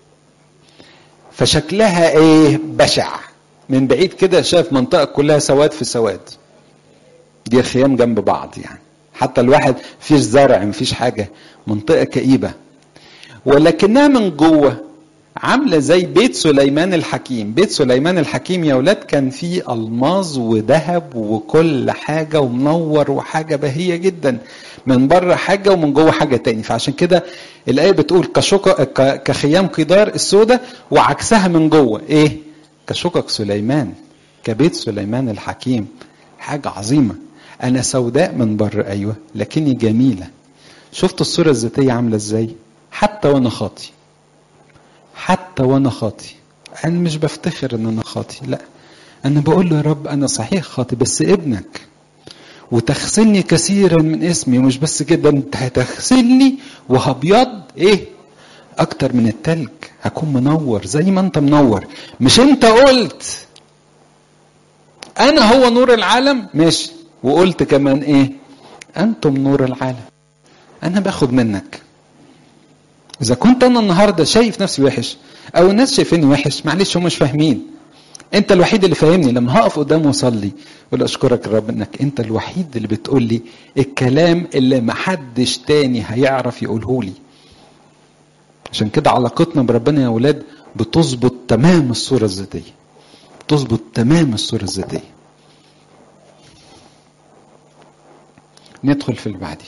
فشكلها ايه بشع من بعيد كده شايف منطقه كلها سواد في سواد دي الخيام جنب بعض يعني حتى الواحد فيش زرع مفيش حاجه منطقه كئيبه ولكنها من جوه عامله زي بيت سليمان الحكيم بيت سليمان الحكيم يا ولاد كان فيه الماظ وذهب وكل حاجه ومنور وحاجه بهيه جدا من بره حاجه ومن جوه حاجه تاني فعشان كده الايه بتقول كشقق كخيام قدار السودة وعكسها من جوه ايه كشقق سليمان كبيت سليمان الحكيم حاجه عظيمه انا سوداء من بره ايوه لكني جميله شفت الصوره الذاتيه عامله ازاي حتى وانا خاطي حتى وانا خاطي انا مش بفتخر ان انا خاطي لا انا بقول له يا رب انا صحيح خاطي بس ابنك وتغسلني كثيرا من اسمي ومش بس كده انت هتغسلني وهبيض ايه اكتر من التلج هكون منور زي ما انت منور مش انت قلت انا هو نور العالم ماشي وقلت كمان ايه انتم نور العالم انا باخد منك اذا كنت انا النهارده شايف نفسي وحش او الناس شايفيني وحش معلش هم مش فاهمين انت الوحيد اللي فاهمني لما هقف قدامه واصلي اقول اشكرك يا رب انك انت الوحيد اللي بتقول لي الكلام اللي محدش تاني هيعرف يقوله لي عشان كده علاقتنا بربنا يا اولاد بتظبط تمام الصوره الذاتيه بتظبط تمام الصوره الذاتيه ندخل في اللي بعديه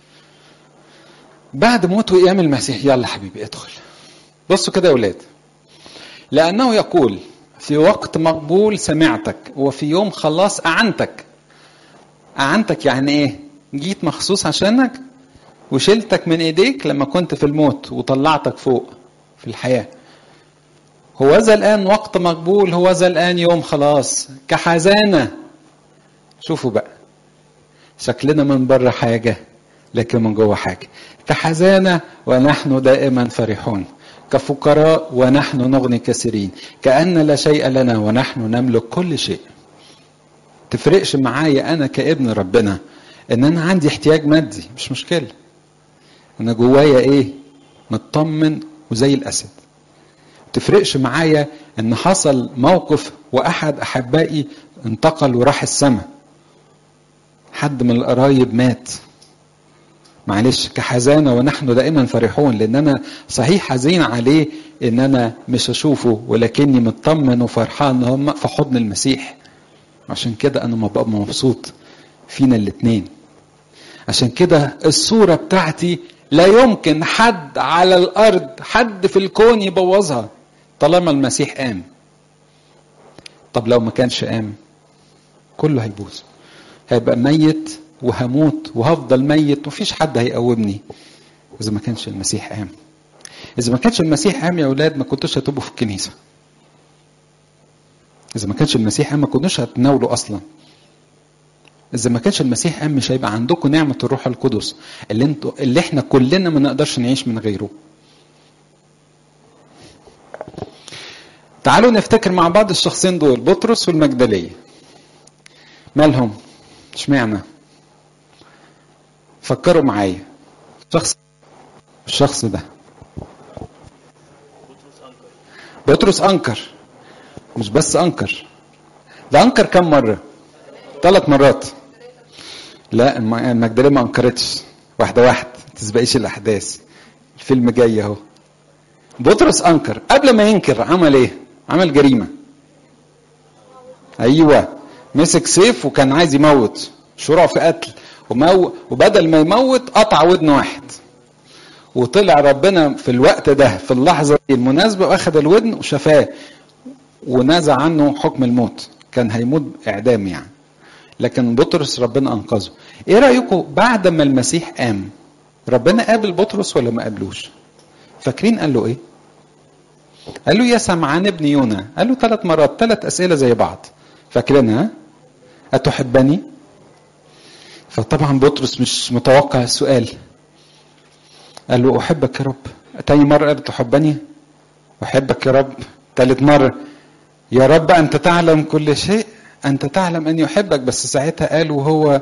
بعد موت وقيام المسيح يلا حبيبي ادخل بصوا كده يا اولاد لانه يقول في وقت مقبول سمعتك وفي يوم خلاص أعنتك أعنتك يعني إيه جيت مخصوص عشانك وشلتك من إيديك لما كنت في الموت وطلعتك فوق في الحياة هو ذا الآن وقت مقبول هو ذا الآن يوم خلاص كحزانة شوفوا بقى شكلنا من بره حاجة لكن من جوه حاجة كحزانة ونحن دائما فرحون كفقراء ونحن نغني كثيرين كأن لا شيء لنا ونحن نملك كل شيء تفرقش معايا أنا كابن ربنا إن أنا عندي احتياج مادي مش مشكلة أنا جوايا إيه مطمن وزي الأسد تفرقش معايا إن حصل موقف وأحد أحبائي انتقل وراح السماء حد من القرايب مات معلش كحزانه ونحن دائما فرحون لان انا صحيح حزين عليه ان انا مش هشوفه ولكني مطمن وفرحان ان هم في حضن المسيح عشان كده انا ما ببقى مبسوط فينا الاتنين عشان كده الصورة بتاعتي لا يمكن حد على الأرض حد في الكون يبوظها طالما المسيح قام طب لو ما كانش قام كله هيبوظ هيبقى ميت وهموت وهفضل ميت ومفيش حد هيقومني اذا ما كانش المسيح قام اذا ما كانش المسيح قام يا اولاد ما كنتوش هتبقوا في الكنيسه اذا ما كانش المسيح قام ما كنتوش هتناولوا اصلا اذا ما كانش المسيح قام مش هيبقى عندكم نعمه الروح القدس اللي انتوا اللي احنا كلنا ما نقدرش نعيش من غيره تعالوا نفتكر مع بعض الشخصين دول بطرس والمجدليه مالهم اشمعنى فكروا معايا شخص الشخص ده بطرس انكر مش بس انكر ده انكر كم مره ثلاث مرات لا المجدليه ما انكرتش واحده واحده ما تسبقيش الاحداث الفيلم جاي اهو بطرس انكر قبل ما ينكر عمل ايه عمل جريمه ايوه مسك سيف وكان عايز يموت شروع في قتل ومو وبدل ما يموت قطع ودن واحد وطلع ربنا في الوقت ده في اللحظه دي المناسبه واخد الودن وشفاه ونزع عنه حكم الموت كان هيموت اعدام يعني لكن بطرس ربنا انقذه ايه رايكم بعد ما المسيح قام ربنا قابل بطرس ولا ما قابلوش فاكرين قال له ايه قال له يا سمعان ابن يونا قال له ثلاث مرات ثلاث اسئله زي بعض فاكرينها اتحبني فطبعا بطرس مش متوقع السؤال قال له احبك يا رب تاني مره قال تحبني احبك يا رب ثالث مره يا رب انت تعلم كل شيء انت تعلم اني احبك بس ساعتها قال وهو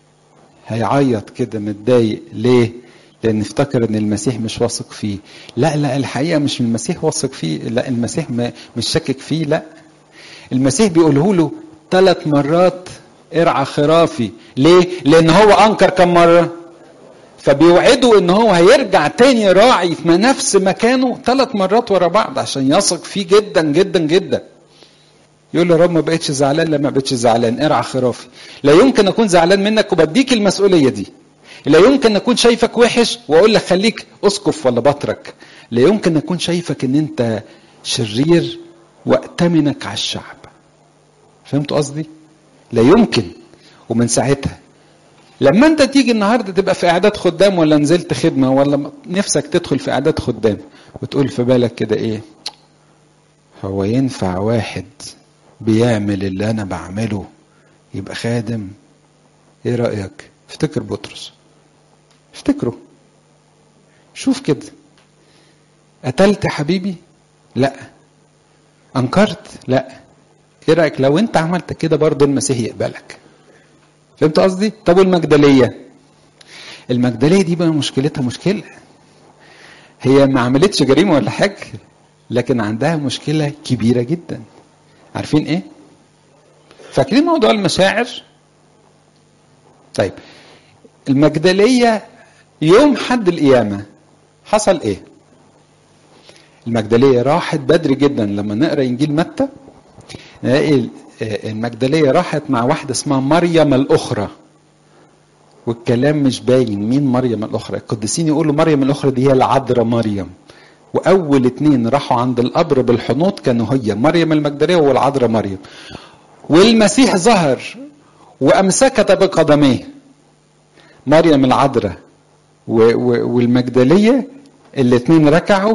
هيعيط كده متضايق ليه لان افتكر ان المسيح مش واثق فيه لا لا الحقيقه مش المسيح واثق فيه لا المسيح مش شاكك فيه لا المسيح بيقوله له ثلاث مرات ارعى خرافي ليه لان هو انكر كم مره فبيوعده ان هو هيرجع تاني راعي في نفس مكانه ثلاث مرات ورا بعض عشان يثق فيه جدا جدا جدا يقول له رب ما بقتش زعلان لا ما بقتش زعلان ارعى خرافي لا يمكن اكون زعلان منك وبديك المسؤوليه دي لا يمكن اكون شايفك وحش واقول لك خليك اسقف ولا بطرك لا يمكن اكون شايفك ان انت شرير واتمنك على الشعب فهمت قصدي لا يمكن ومن ساعتها لما انت تيجي النهارده تبقى في اعداد خدام ولا نزلت خدمه ولا نفسك تدخل في اعداد خدام وتقول في بالك كده ايه هو ينفع واحد بيعمل اللي انا بعمله يبقى خادم ايه رايك افتكر بطرس افتكره شوف كده قتلت حبيبي لا انكرت لا ايه رايك لو انت عملت كده برضه المسيح يقبلك فهمت قصدي طب والمجدليه المجدليه دي بقى مشكلتها مشكله هي ما عملتش جريمه ولا حاجه لكن عندها مشكله كبيره جدا عارفين ايه فاكرين موضوع المشاعر طيب المجدليه يوم حد القيامه حصل ايه المجدليه راحت بدري جدا لما نقرا انجيل متى نلاقي المجدليه راحت مع واحده اسمها مريم الاخرى والكلام مش باين مين مريم الاخرى القديسين يقولوا مريم الاخرى دي هي العذراء مريم واول اتنين راحوا عند القبر بالحنوط كانوا هي مريم المجدليه والعذراء مريم والمسيح ظهر وامسكت بقدميه مريم العذراء والمجدليه الاتنين ركعوا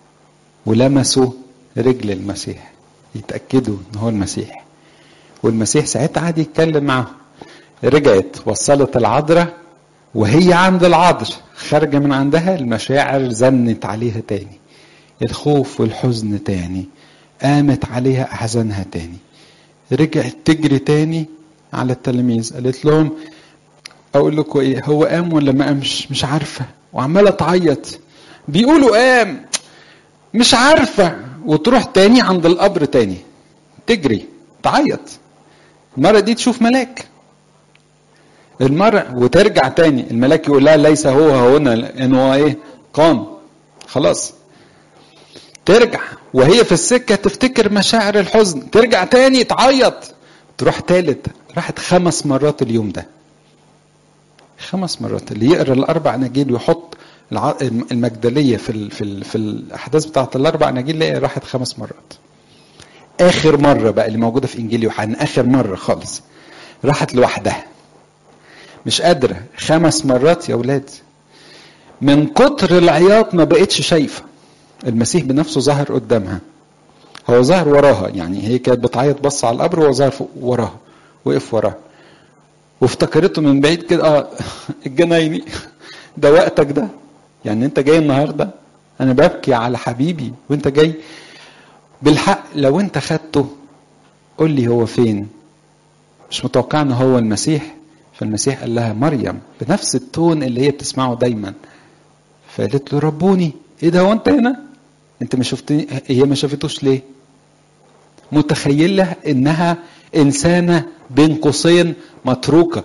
ولمسوا رجل المسيح يتاكدوا ان هو المسيح والمسيح ساعتها قعد يتكلم معاهم رجعت وصلت العذراء وهي عند العذر خارجه من عندها المشاعر زنت عليها تاني الخوف والحزن تاني قامت عليها احزانها تاني رجعت تجري تاني على التلاميذ قالت لهم اقول لكم ايه هو قام ولا ما قامش مش عارفه وعماله تعيط بيقولوا قام مش عارفه وتروح تاني عند القبر تاني تجري تعيط المرة دي تشوف ملاك المرة وترجع تاني الملاك يقول لها ليس هو هنا لأن هو إيه قام خلاص ترجع وهي في السكة تفتكر مشاعر الحزن ترجع تاني تعيط تروح تالت راحت خمس مرات اليوم ده خمس مرات اللي يقرا الاربع اناجيل ويحط المجدليه في ال في ال في الاحداث بتاعت الاربع اناجيل لاقي راحت خمس مرات اخر مره بقى اللي موجوده في انجيل يوحنا اخر مره خالص راحت لوحدها مش قادره خمس مرات يا ولاد من كتر العياط ما بقتش شايفه المسيح بنفسه ظهر قدامها هو ظهر وراها يعني هي كانت بتعيط بص على القبر وهو ظهر وراها وقف وراها وافتكرته من بعيد كده اه الجنايني ده وقتك ده يعني انت جاي النهارده انا ببكي على حبيبي وانت جاي بالحق لو انت خدته قول لي هو فين مش متوقع ان هو المسيح فالمسيح قال لها مريم بنفس التون اللي هي بتسمعه دايما فقالت له ربوني ايه ده هو انت هنا انت ما شفتني هي ما شافتوش ليه متخيله انها انسانه بين قوسين متروكه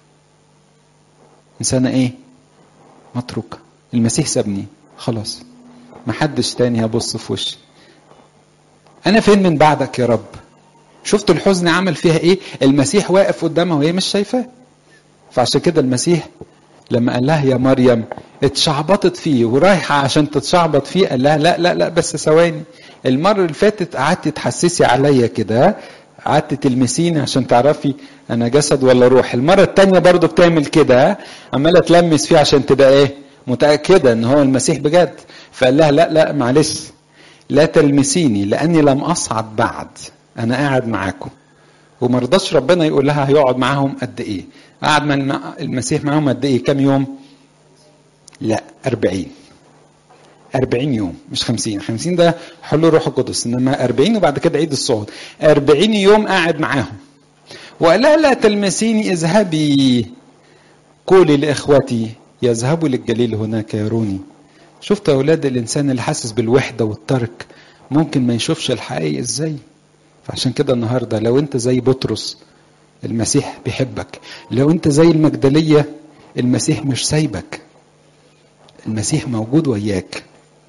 انسانه ايه متروكه المسيح سابني خلاص محدش تاني هبص في وشي انا فين من بعدك يا رب شفتوا الحزن عمل فيها ايه المسيح واقف قدامها وهي مش شايفاه فعشان كده المسيح لما قال لها يا مريم اتشعبطت فيه ورايحه عشان تتشعبط فيه قال لها لا لا لا بس ثواني المره اللي فاتت قعدتي تحسسي عليا كده قعدت تلمسيني عشان تعرفي انا جسد ولا روح المره التانية برضو بتعمل كده عماله تلمس فيه عشان تبقى ايه متاكده ان هو المسيح بجد فقال لها لا لا معلش لا تلمسيني لاني لم اصعد بعد انا قاعد معاكم وما رضاش ربنا يقول لها هيقعد معاهم قد ايه قعد مع المسيح معاهم قد ايه كام يوم لا أربعين أربعين يوم مش خمسين خمسين ده حلول روح القدس إنما أربعين وبعد كده عيد الصعود أربعين يوم قاعد معاهم وقال لها لا تلمسيني اذهبي قولي لإخوتي يذهبوا للجليل هناك يروني شفت يا أولاد الإنسان اللي حاسس بالوحدة والترك ممكن ما يشوفش الحقيقة إزاي فعشان كده النهاردة لو أنت زي بطرس المسيح بيحبك لو أنت زي المجدلية المسيح مش سايبك المسيح موجود وياك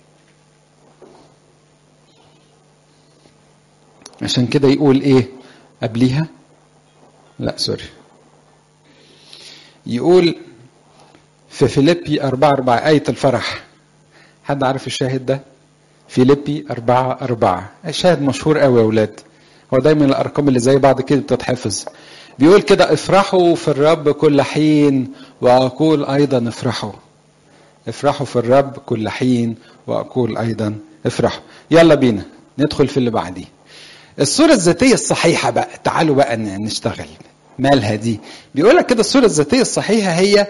عشان كده يقول ايه قبليها لا سوري يقول في فيليبي أربعة أربعة آية الفرح حد عارف الشاهد ده فيليبي أربعة أربعة الشاهد مشهور قوي يا أولاد هو دايما الأرقام اللي زي بعض كده بتتحفظ بيقول كده افرحوا في الرب كل حين وأقول أيضا افرحوا افرحوا في الرب كل حين وأقول أيضا افرحوا يلا بينا ندخل في اللي بعديه الصورة الذاتية الصحيحة بقى تعالوا بقى نشتغل مالها دي بيقول لك كده الصورة الذاتية الصحيحة هي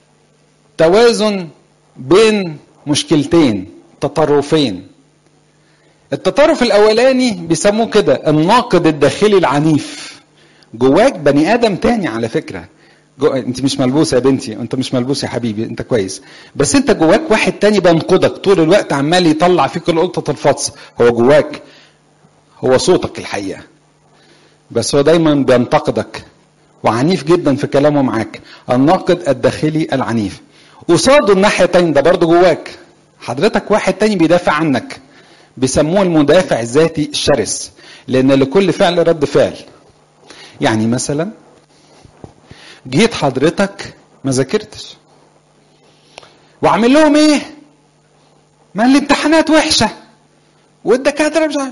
توازن بين مشكلتين تطرفين التطرف الاولاني بيسموه كده الناقد الداخلي العنيف جواك بني ادم تاني على فكره جو... انت مش ملبوسه يا بنتي انت مش ملبوس يا حبيبي انت كويس بس انت جواك واحد تاني بينقدك طول الوقت عمال يطلع فيك القطه الفطس هو جواك هو صوتك الحقيقه بس هو دايما بينتقدك وعنيف جدا في كلامه معاك الناقد الداخلي العنيف قصاده الناحيه التانية ده برضه جواك حضرتك واحد تاني بيدافع عنك بيسموه المدافع الذاتي الشرس لان لكل فعل رد فعل يعني مثلا جيت حضرتك ما ذاكرتش واعمل لهم ايه ما الامتحانات وحشه والدكاتره مش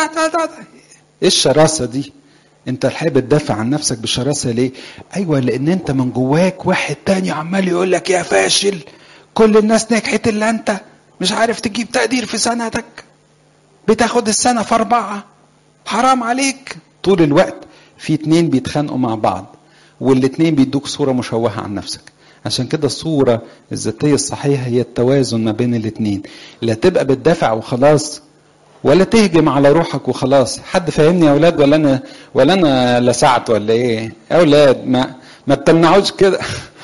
ايه الشراسه دي انت الحقيقه بتدافع عن نفسك بشراسه ليه ايوه لان انت من جواك واحد تاني عمال يقول لك يا فاشل كل الناس نجحت الا انت مش عارف تجيب تقدير في سنتك بتاخد السنه في اربعه حرام عليك طول الوقت في اتنين بيتخانقوا مع بعض والاتنين بيدوك صوره مشوهه عن نفسك عشان كده الصورة الذاتية الصحيحة هي التوازن ما بين الاتنين لا تبقى بتدافع وخلاص ولا تهجم على روحك وخلاص حد فاهمني يا اولاد ولا انا ولا انا لسعت ولا ايه يا اولاد ما ما تمنعوش كده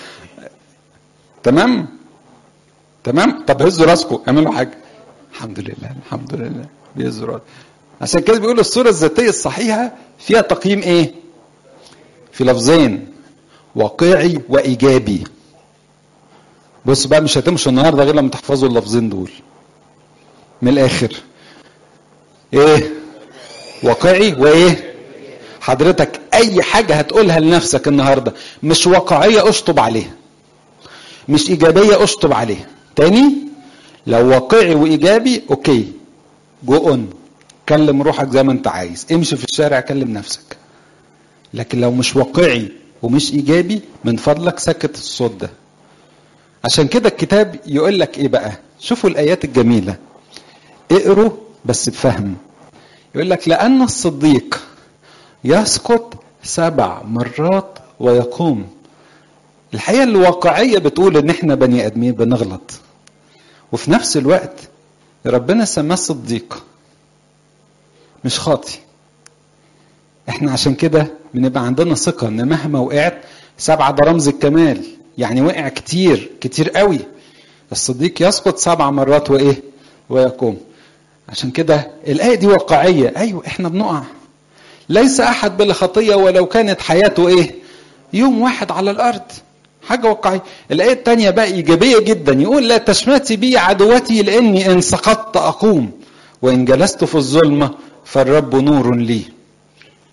تمام تمام طب هزوا راسكم اعملوا حاجه الحمد لله الحمد لله بيهزوا راسكم عشان كده بيقول الصوره الذاتيه الصحيحه فيها تقييم ايه في لفظين واقعي وايجابي بص بقى مش هتمشوا النهارده غير لما تحفظوا اللفظين دول من الاخر ايه واقعي وايه حضرتك اي حاجه هتقولها لنفسك النهارده مش واقعيه اشطب عليها مش ايجابيه اشطب عليها تاني لو واقعي وايجابي اوكي جو اون كلم روحك زي ما انت عايز امشي في الشارع كلم نفسك لكن لو مش واقعي ومش ايجابي من فضلك سكت الصوت ده عشان كده الكتاب يقول لك ايه بقى شوفوا الايات الجميله اقروا بس بفهم يقول لك لأن الصديق يسقط سبع مرات ويقوم الحقيقة الواقعية بتقول إن إحنا بني آدمين بنغلط وفي نفس الوقت ربنا سماه صديق مش خاطي احنا عشان كده بنبقى عندنا ثقة ان مهما وقعت سبعة ده رمز الكمال يعني وقع كتير كتير قوي الصديق يسقط سبع مرات وايه ويقوم عشان كده الآية دي واقعية أيوة إحنا بنقع ليس أحد بلا خطية ولو كانت حياته إيه يوم واحد على الأرض حاجة واقعية الآية التانية بقى إيجابية جدا يقول لا تشمتي بي عدوتي لأني إن سقطت أقوم وإن جلست في الظلمة فالرب نور لي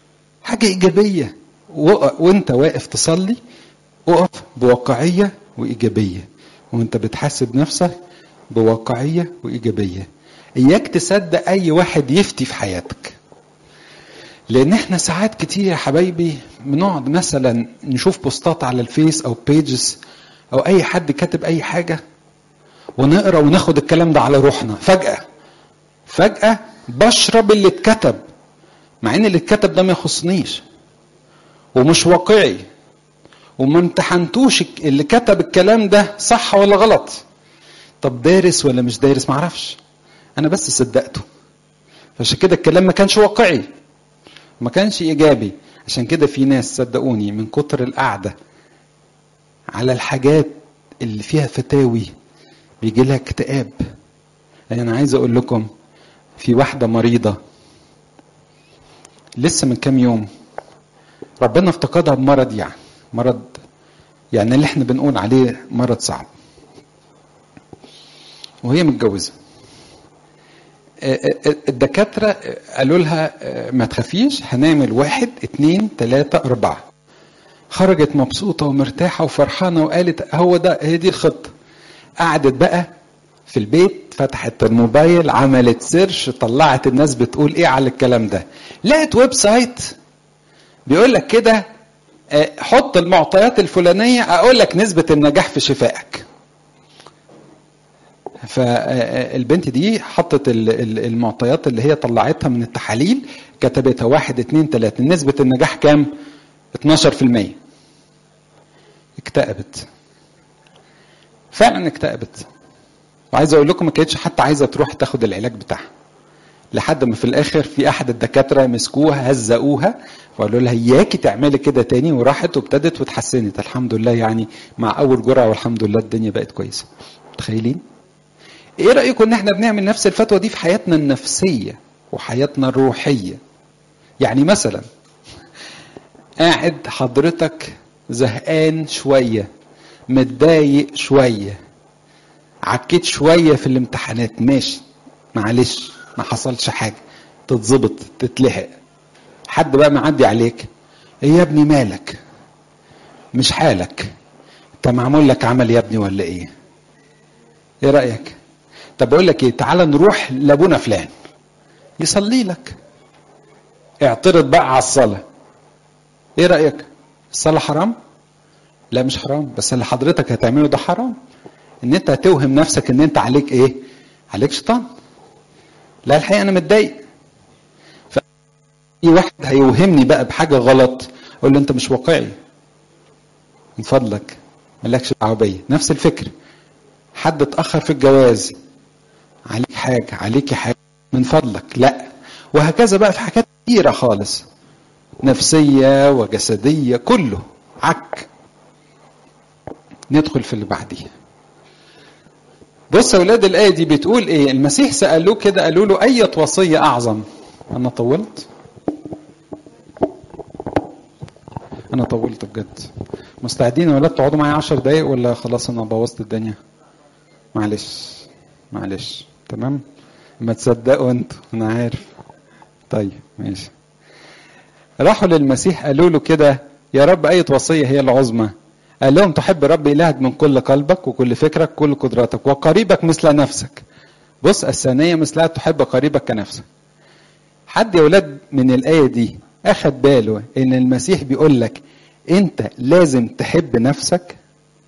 حاجة إيجابية وق- وانت واقف تصلي اقف بواقعية وإيجابية وانت بتحاسب نفسك بواقعية وإيجابية إياك تصدق أي واحد يفتي في حياتك لأن احنا ساعات كتير يا حبايبي بنقعد مثلا نشوف بوستات على الفيس أو بيجز أو أي حد كاتب أي حاجة ونقرا وناخد الكلام ده على روحنا فجأة فجأة بشرب اللي اتكتب مع ان اللي اتكتب ده ما يخصنيش ومش واقعي وما امتحنتوش اللي كتب الكلام ده صح ولا غلط طب دارس ولا مش دارس معرفش انا بس صدقته فعشان كده الكلام ما كانش واقعي ما كانش ايجابي عشان كده في ناس صدقوني من كتر القعده على الحاجات اللي فيها فتاوي بيجي لها اكتئاب يعني انا عايز اقول لكم في واحده مريضه لسه من كام يوم ربنا افتقدها بمرض يعني مرض يعني اللي احنا بنقول عليه مرض صعب وهي متجوزه الدكاترة قالوا لها ما تخافيش هنعمل واحد اتنين تلاتة أربعة خرجت مبسوطة ومرتاحة وفرحانة وقالت هو ده هي دي الخطة قعدت بقى في البيت فتحت الموبايل عملت سيرش طلعت الناس بتقول ايه على الكلام ده لقت ويب سايت بيقول لك كده حط المعطيات الفلانية اقول لك نسبة النجاح في شفائك فالبنت دي حطت المعطيات اللي هي طلعتها من التحاليل كتبتها واحد اتنين تلاتة نسبة النجاح كام 12% اكتئبت فعلا اكتئبت وعايز اقول لكم ما كانتش حتى عايزه تروح تاخد العلاج بتاعها لحد ما في الاخر في احد الدكاتره مسكوها هزقوها وقالوا لها اياكي تعملي كده تاني وراحت وابتدت واتحسنت الحمد لله يعني مع اول جرعه والحمد لله الدنيا بقت كويسه متخيلين ايه رايكم ان احنا بنعمل نفس الفتوى دي في حياتنا النفسيه وحياتنا الروحيه يعني مثلا قاعد حضرتك زهقان شويه متضايق شويه عكيت شويه في الامتحانات ماشي معلش ما حصلش حاجه تتظبط تتلحق حد بقى معدي عليك ايه يا ابني مالك مش حالك انت معمول لك عمل يا ابني ولا ايه ايه رايك طب اقول لك ايه تعال نروح لابونا فلان يصلي لك اعترض بقى على الصلاه ايه رايك الصلاه حرام لا مش حرام بس اللي حضرتك هتعمله ده حرام ان انت هتوهم نفسك ان انت عليك ايه عليك شيطان لا الحقيقه انا متضايق ف واحد هيوهمني بقى بحاجه غلط اقول له انت مش واقعي من فضلك مالكش دعوه بيا نفس الفكر حد اتاخر في الجواز عليك حاجه عليكي حاجه من فضلك لا وهكذا بقى في حاجات كتيره خالص نفسيه وجسديه كله عك ندخل في اللي بعديه بص يا اولاد الايه دي بتقول ايه المسيح سالوه كده قالوا له اية وصيه اعظم انا طولت انا طولت بجد مستعدين يا ولاد تقعدوا معايا عشر دقايق ولا خلاص انا بوظت الدنيا معلش معلش تمام ما تصدقوا انتوا انا عارف طيب ماشي راحوا للمسيح قالوا له كده يا رب اية وصيه هي العظمى قال لهم تحب رب إلهك من كل قلبك وكل فكرك وكل قدراتك وقريبك مثل نفسك بص الثانية مثلها تحب قريبك كنفسك حد يا ولاد من الآية دي أخد باله إن المسيح بيقول لك أنت لازم تحب نفسك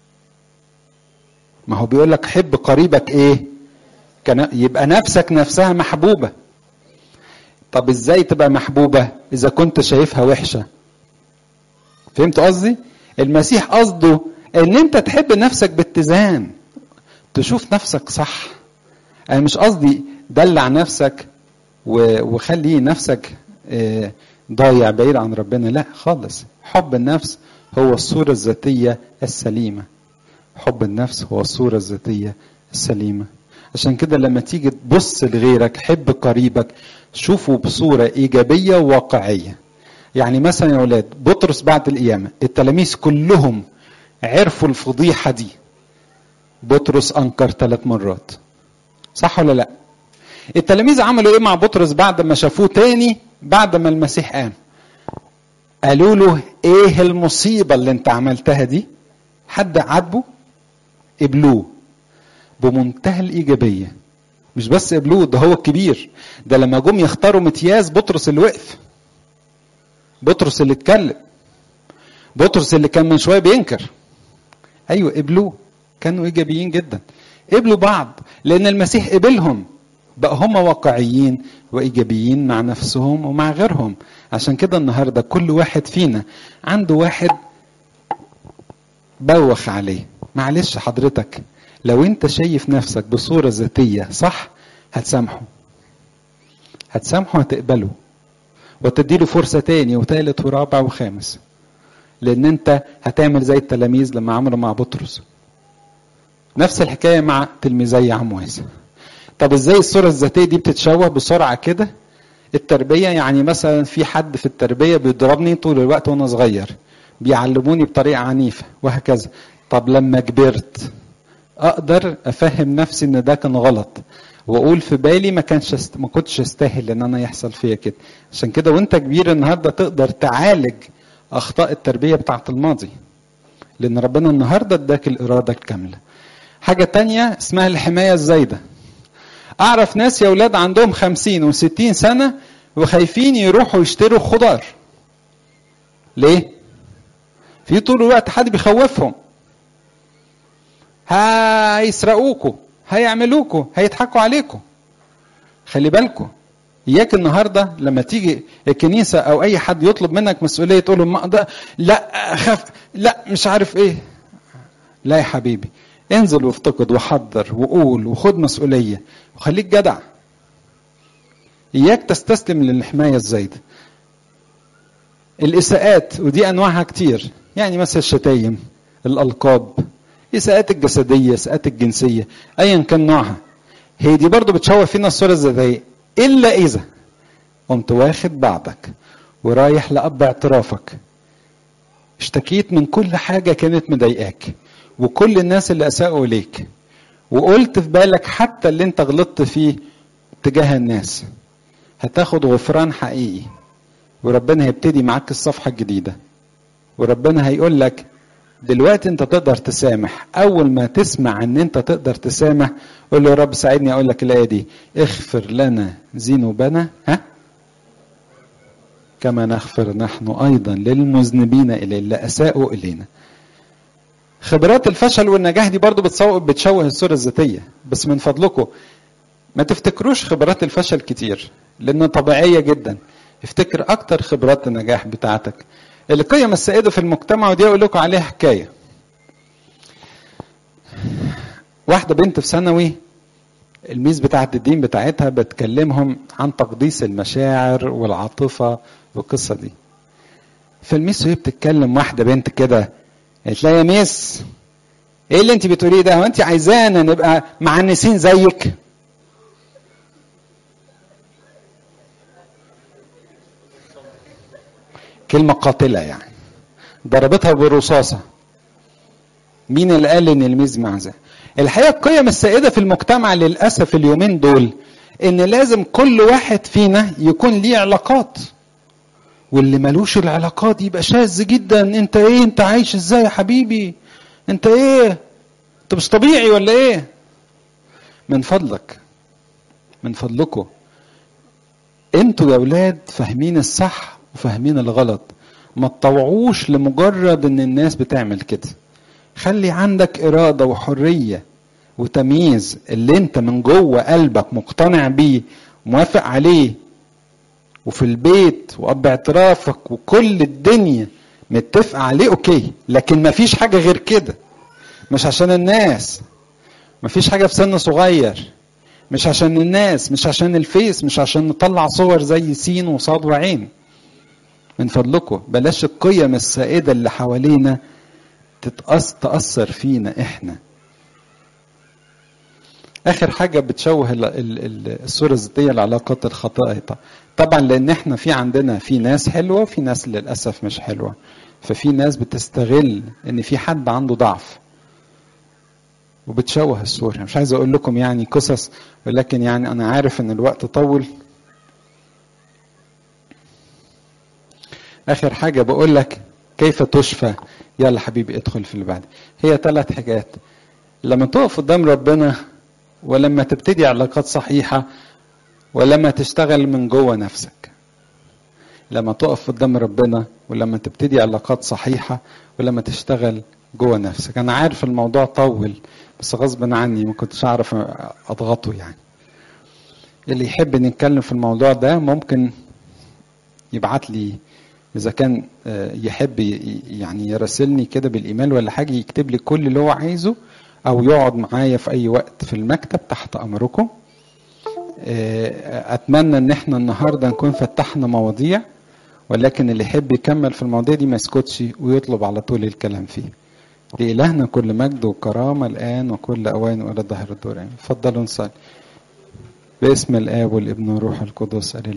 ما هو بيقول لك حب قريبك إيه كان يبقى نفسك نفسها محبوبة طب إزاي تبقى محبوبة إذا كنت شايفها وحشة فهمت قصدي؟ المسيح قصده ان انت تحب نفسك باتزان تشوف نفسك صح انا مش قصدي دلع نفسك وخلي نفسك ضايع بعيد عن ربنا لا خالص حب النفس هو الصورة الذاتية السليمة حب النفس هو الصورة الذاتية السليمة عشان كده لما تيجي تبص لغيرك حب قريبك شوفه بصورة إيجابية وواقعية يعني مثلا يا اولاد بطرس بعد القيامه التلاميذ كلهم عرفوا الفضيحه دي بطرس انكر ثلاث مرات صح ولا لا التلاميذ عملوا ايه مع بطرس بعد ما شافوه تاني بعد ما المسيح قام قالوا له ايه المصيبه اللي انت عملتها دي حد عاتبه قبلوه بمنتهى الايجابيه مش بس قبلوه ده هو الكبير ده لما جم يختاروا متياز بطرس اللي وقف بطرس اللي اتكلم بطرس اللي كان من شويه بينكر ايوه قبلوه كانوا ايجابيين جدا قبلوا بعض لان المسيح قبلهم بقى هم واقعيين وايجابيين مع نفسهم ومع غيرهم عشان كده النهارده كل واحد فينا عنده واحد بوخ عليه معلش حضرتك لو انت شايف نفسك بصورة ذاتية صح هتسامحه هتسامحه هتقبله وتديله فرصة تاني وتالت ورابع وخامس لان انت هتعمل زي التلاميذ لما عملوا مع بطرس نفس الحكاية مع تلميذي عمواس طب ازاي الصورة الذاتية دي بتتشوه بسرعة كده التربية يعني مثلا في حد في التربية بيضربني طول الوقت وانا صغير بيعلموني بطريقة عنيفة وهكذا طب لما كبرت اقدر افهم نفسي ان ده كان غلط واقول في بالي ما كانش است... ما كنتش استاهل ان انا يحصل فيا كده عشان كده وانت كبير النهارده تقدر تعالج اخطاء التربيه بتاعت الماضي لان ربنا النهارده اداك الاراده الكامله حاجه تانية اسمها الحمايه الزايده اعرف ناس يا اولاد عندهم خمسين وستين سنه وخايفين يروحوا يشتروا خضار ليه في طول الوقت حد بيخوفهم هيسرقوكوا هيعملوكوا هيضحكوا عليكم خلي بالكم اياك النهارده لما تيجي الكنيسه او اي حد يطلب منك مسؤوليه تقول له ما أقدر لا اخاف لا مش عارف ايه لا يا حبيبي انزل وافتقد وحضر وقول وخد مسؤوليه وخليك جدع اياك تستسلم للحمايه الزايده الاساءات ودي انواعها كتير يعني مثلا الشتايم الالقاب الاساءات الجسديه الاساءات الجنسيه ايا كان نوعها هي دي برضو بتشوه فينا الصوره الذاتيه الا اذا قمت واخد بعضك ورايح لاب اعترافك اشتكيت من كل حاجه كانت مضايقاك وكل الناس اللي اساءوا اليك وقلت في بالك حتى اللي انت غلطت فيه تجاه الناس هتاخد غفران حقيقي وربنا هيبتدي معاك الصفحه الجديده وربنا هيقول لك دلوقتي انت تقدر تسامح اول ما تسمع ان انت تقدر تسامح قول له يا رب ساعدني اقول لك الايه دي اغفر لنا ذنوبنا ها كما نغفر نحن ايضا للمذنبين اليه اللي اساءوا الينا خبرات الفشل والنجاح دي برضو بتسوق بتشوه الصوره الذاتيه بس من فضلكم ما تفتكروش خبرات الفشل كتير لانها طبيعيه جدا افتكر اكتر خبرات النجاح بتاعتك القيم السائده في المجتمع ودي اقول لكم عليها حكايه واحده بنت في ثانوي الميس بتاعت الدين بتاعتها بتكلمهم عن تقديس المشاعر والعاطفه والقصه دي فالميس وهي بتتكلم واحده بنت كده قالت لها يا ميس ايه اللي انت بتقوليه ده هو انت عايزانا نبقى معنسين زيك كلمة قاتلة يعني ضربتها برصاصة مين اللي قال ان الميز معزة الحقيقة القيم السائدة في المجتمع للأسف اليومين دول ان لازم كل واحد فينا يكون ليه علاقات واللي ملوش العلاقات يبقى شاذ جدا انت ايه انت عايش ازاي يا حبيبي انت ايه انت مش طبيعي ولا ايه من فضلك من فضلكم انتوا يا اولاد فاهمين الصح وفاهمين الغلط ما تطوعوش لمجرد ان الناس بتعمل كده خلي عندك اراده وحريه وتمييز اللي انت من جوه قلبك مقتنع بيه موافق عليه وفي البيت واب اعترافك وكل الدنيا متفق عليه اوكي لكن ما فيش حاجه غير كده مش عشان الناس ما فيش حاجه في سن صغير مش عشان الناس مش عشان الفيس مش عشان نطلع صور زي سين وصاد وعين من فضلكم بلاش القيم السائده اللي حوالينا تتأث تأثر فينا احنا اخر حاجه بتشوه ال- ال- ال- الصوره الذاتيه العلاقات الخاطئه طبعا لان احنا في عندنا في ناس حلوه في ناس للاسف مش حلوه ففي ناس بتستغل ان في حد عنده ضعف وبتشوه الصوره مش عايز اقول لكم يعني قصص ولكن يعني انا عارف ان الوقت طول اخر حاجه بقول لك كيف تشفى يلا حبيبي ادخل في اللي بعد هي ثلاث حاجات لما تقف قدام ربنا ولما تبتدي علاقات صحيحه ولما تشتغل من جوه نفسك لما تقف قدام ربنا ولما تبتدي علاقات صحيحه ولما تشتغل جوه نفسك انا عارف الموضوع طول بس غصب عني ما كنتش اعرف اضغطه يعني اللي يحب نتكلم في الموضوع ده ممكن يبعت لي اذا كان يحب يعني يراسلني كده بالايميل ولا حاجه يكتب لي كل اللي هو عايزه او يقعد معايا في اي وقت في المكتب تحت امركم اتمنى ان احنا النهارده نكون فتحنا مواضيع ولكن اللي يحب يكمل في المواضيع دي ما يسكتش ويطلب على طول الكلام فيه لإلهنا كل مجد وكرامة الآن وكل أوان وإلى ظهر الدور اتفضلوا نصلي باسم الآب والابن والروح القدس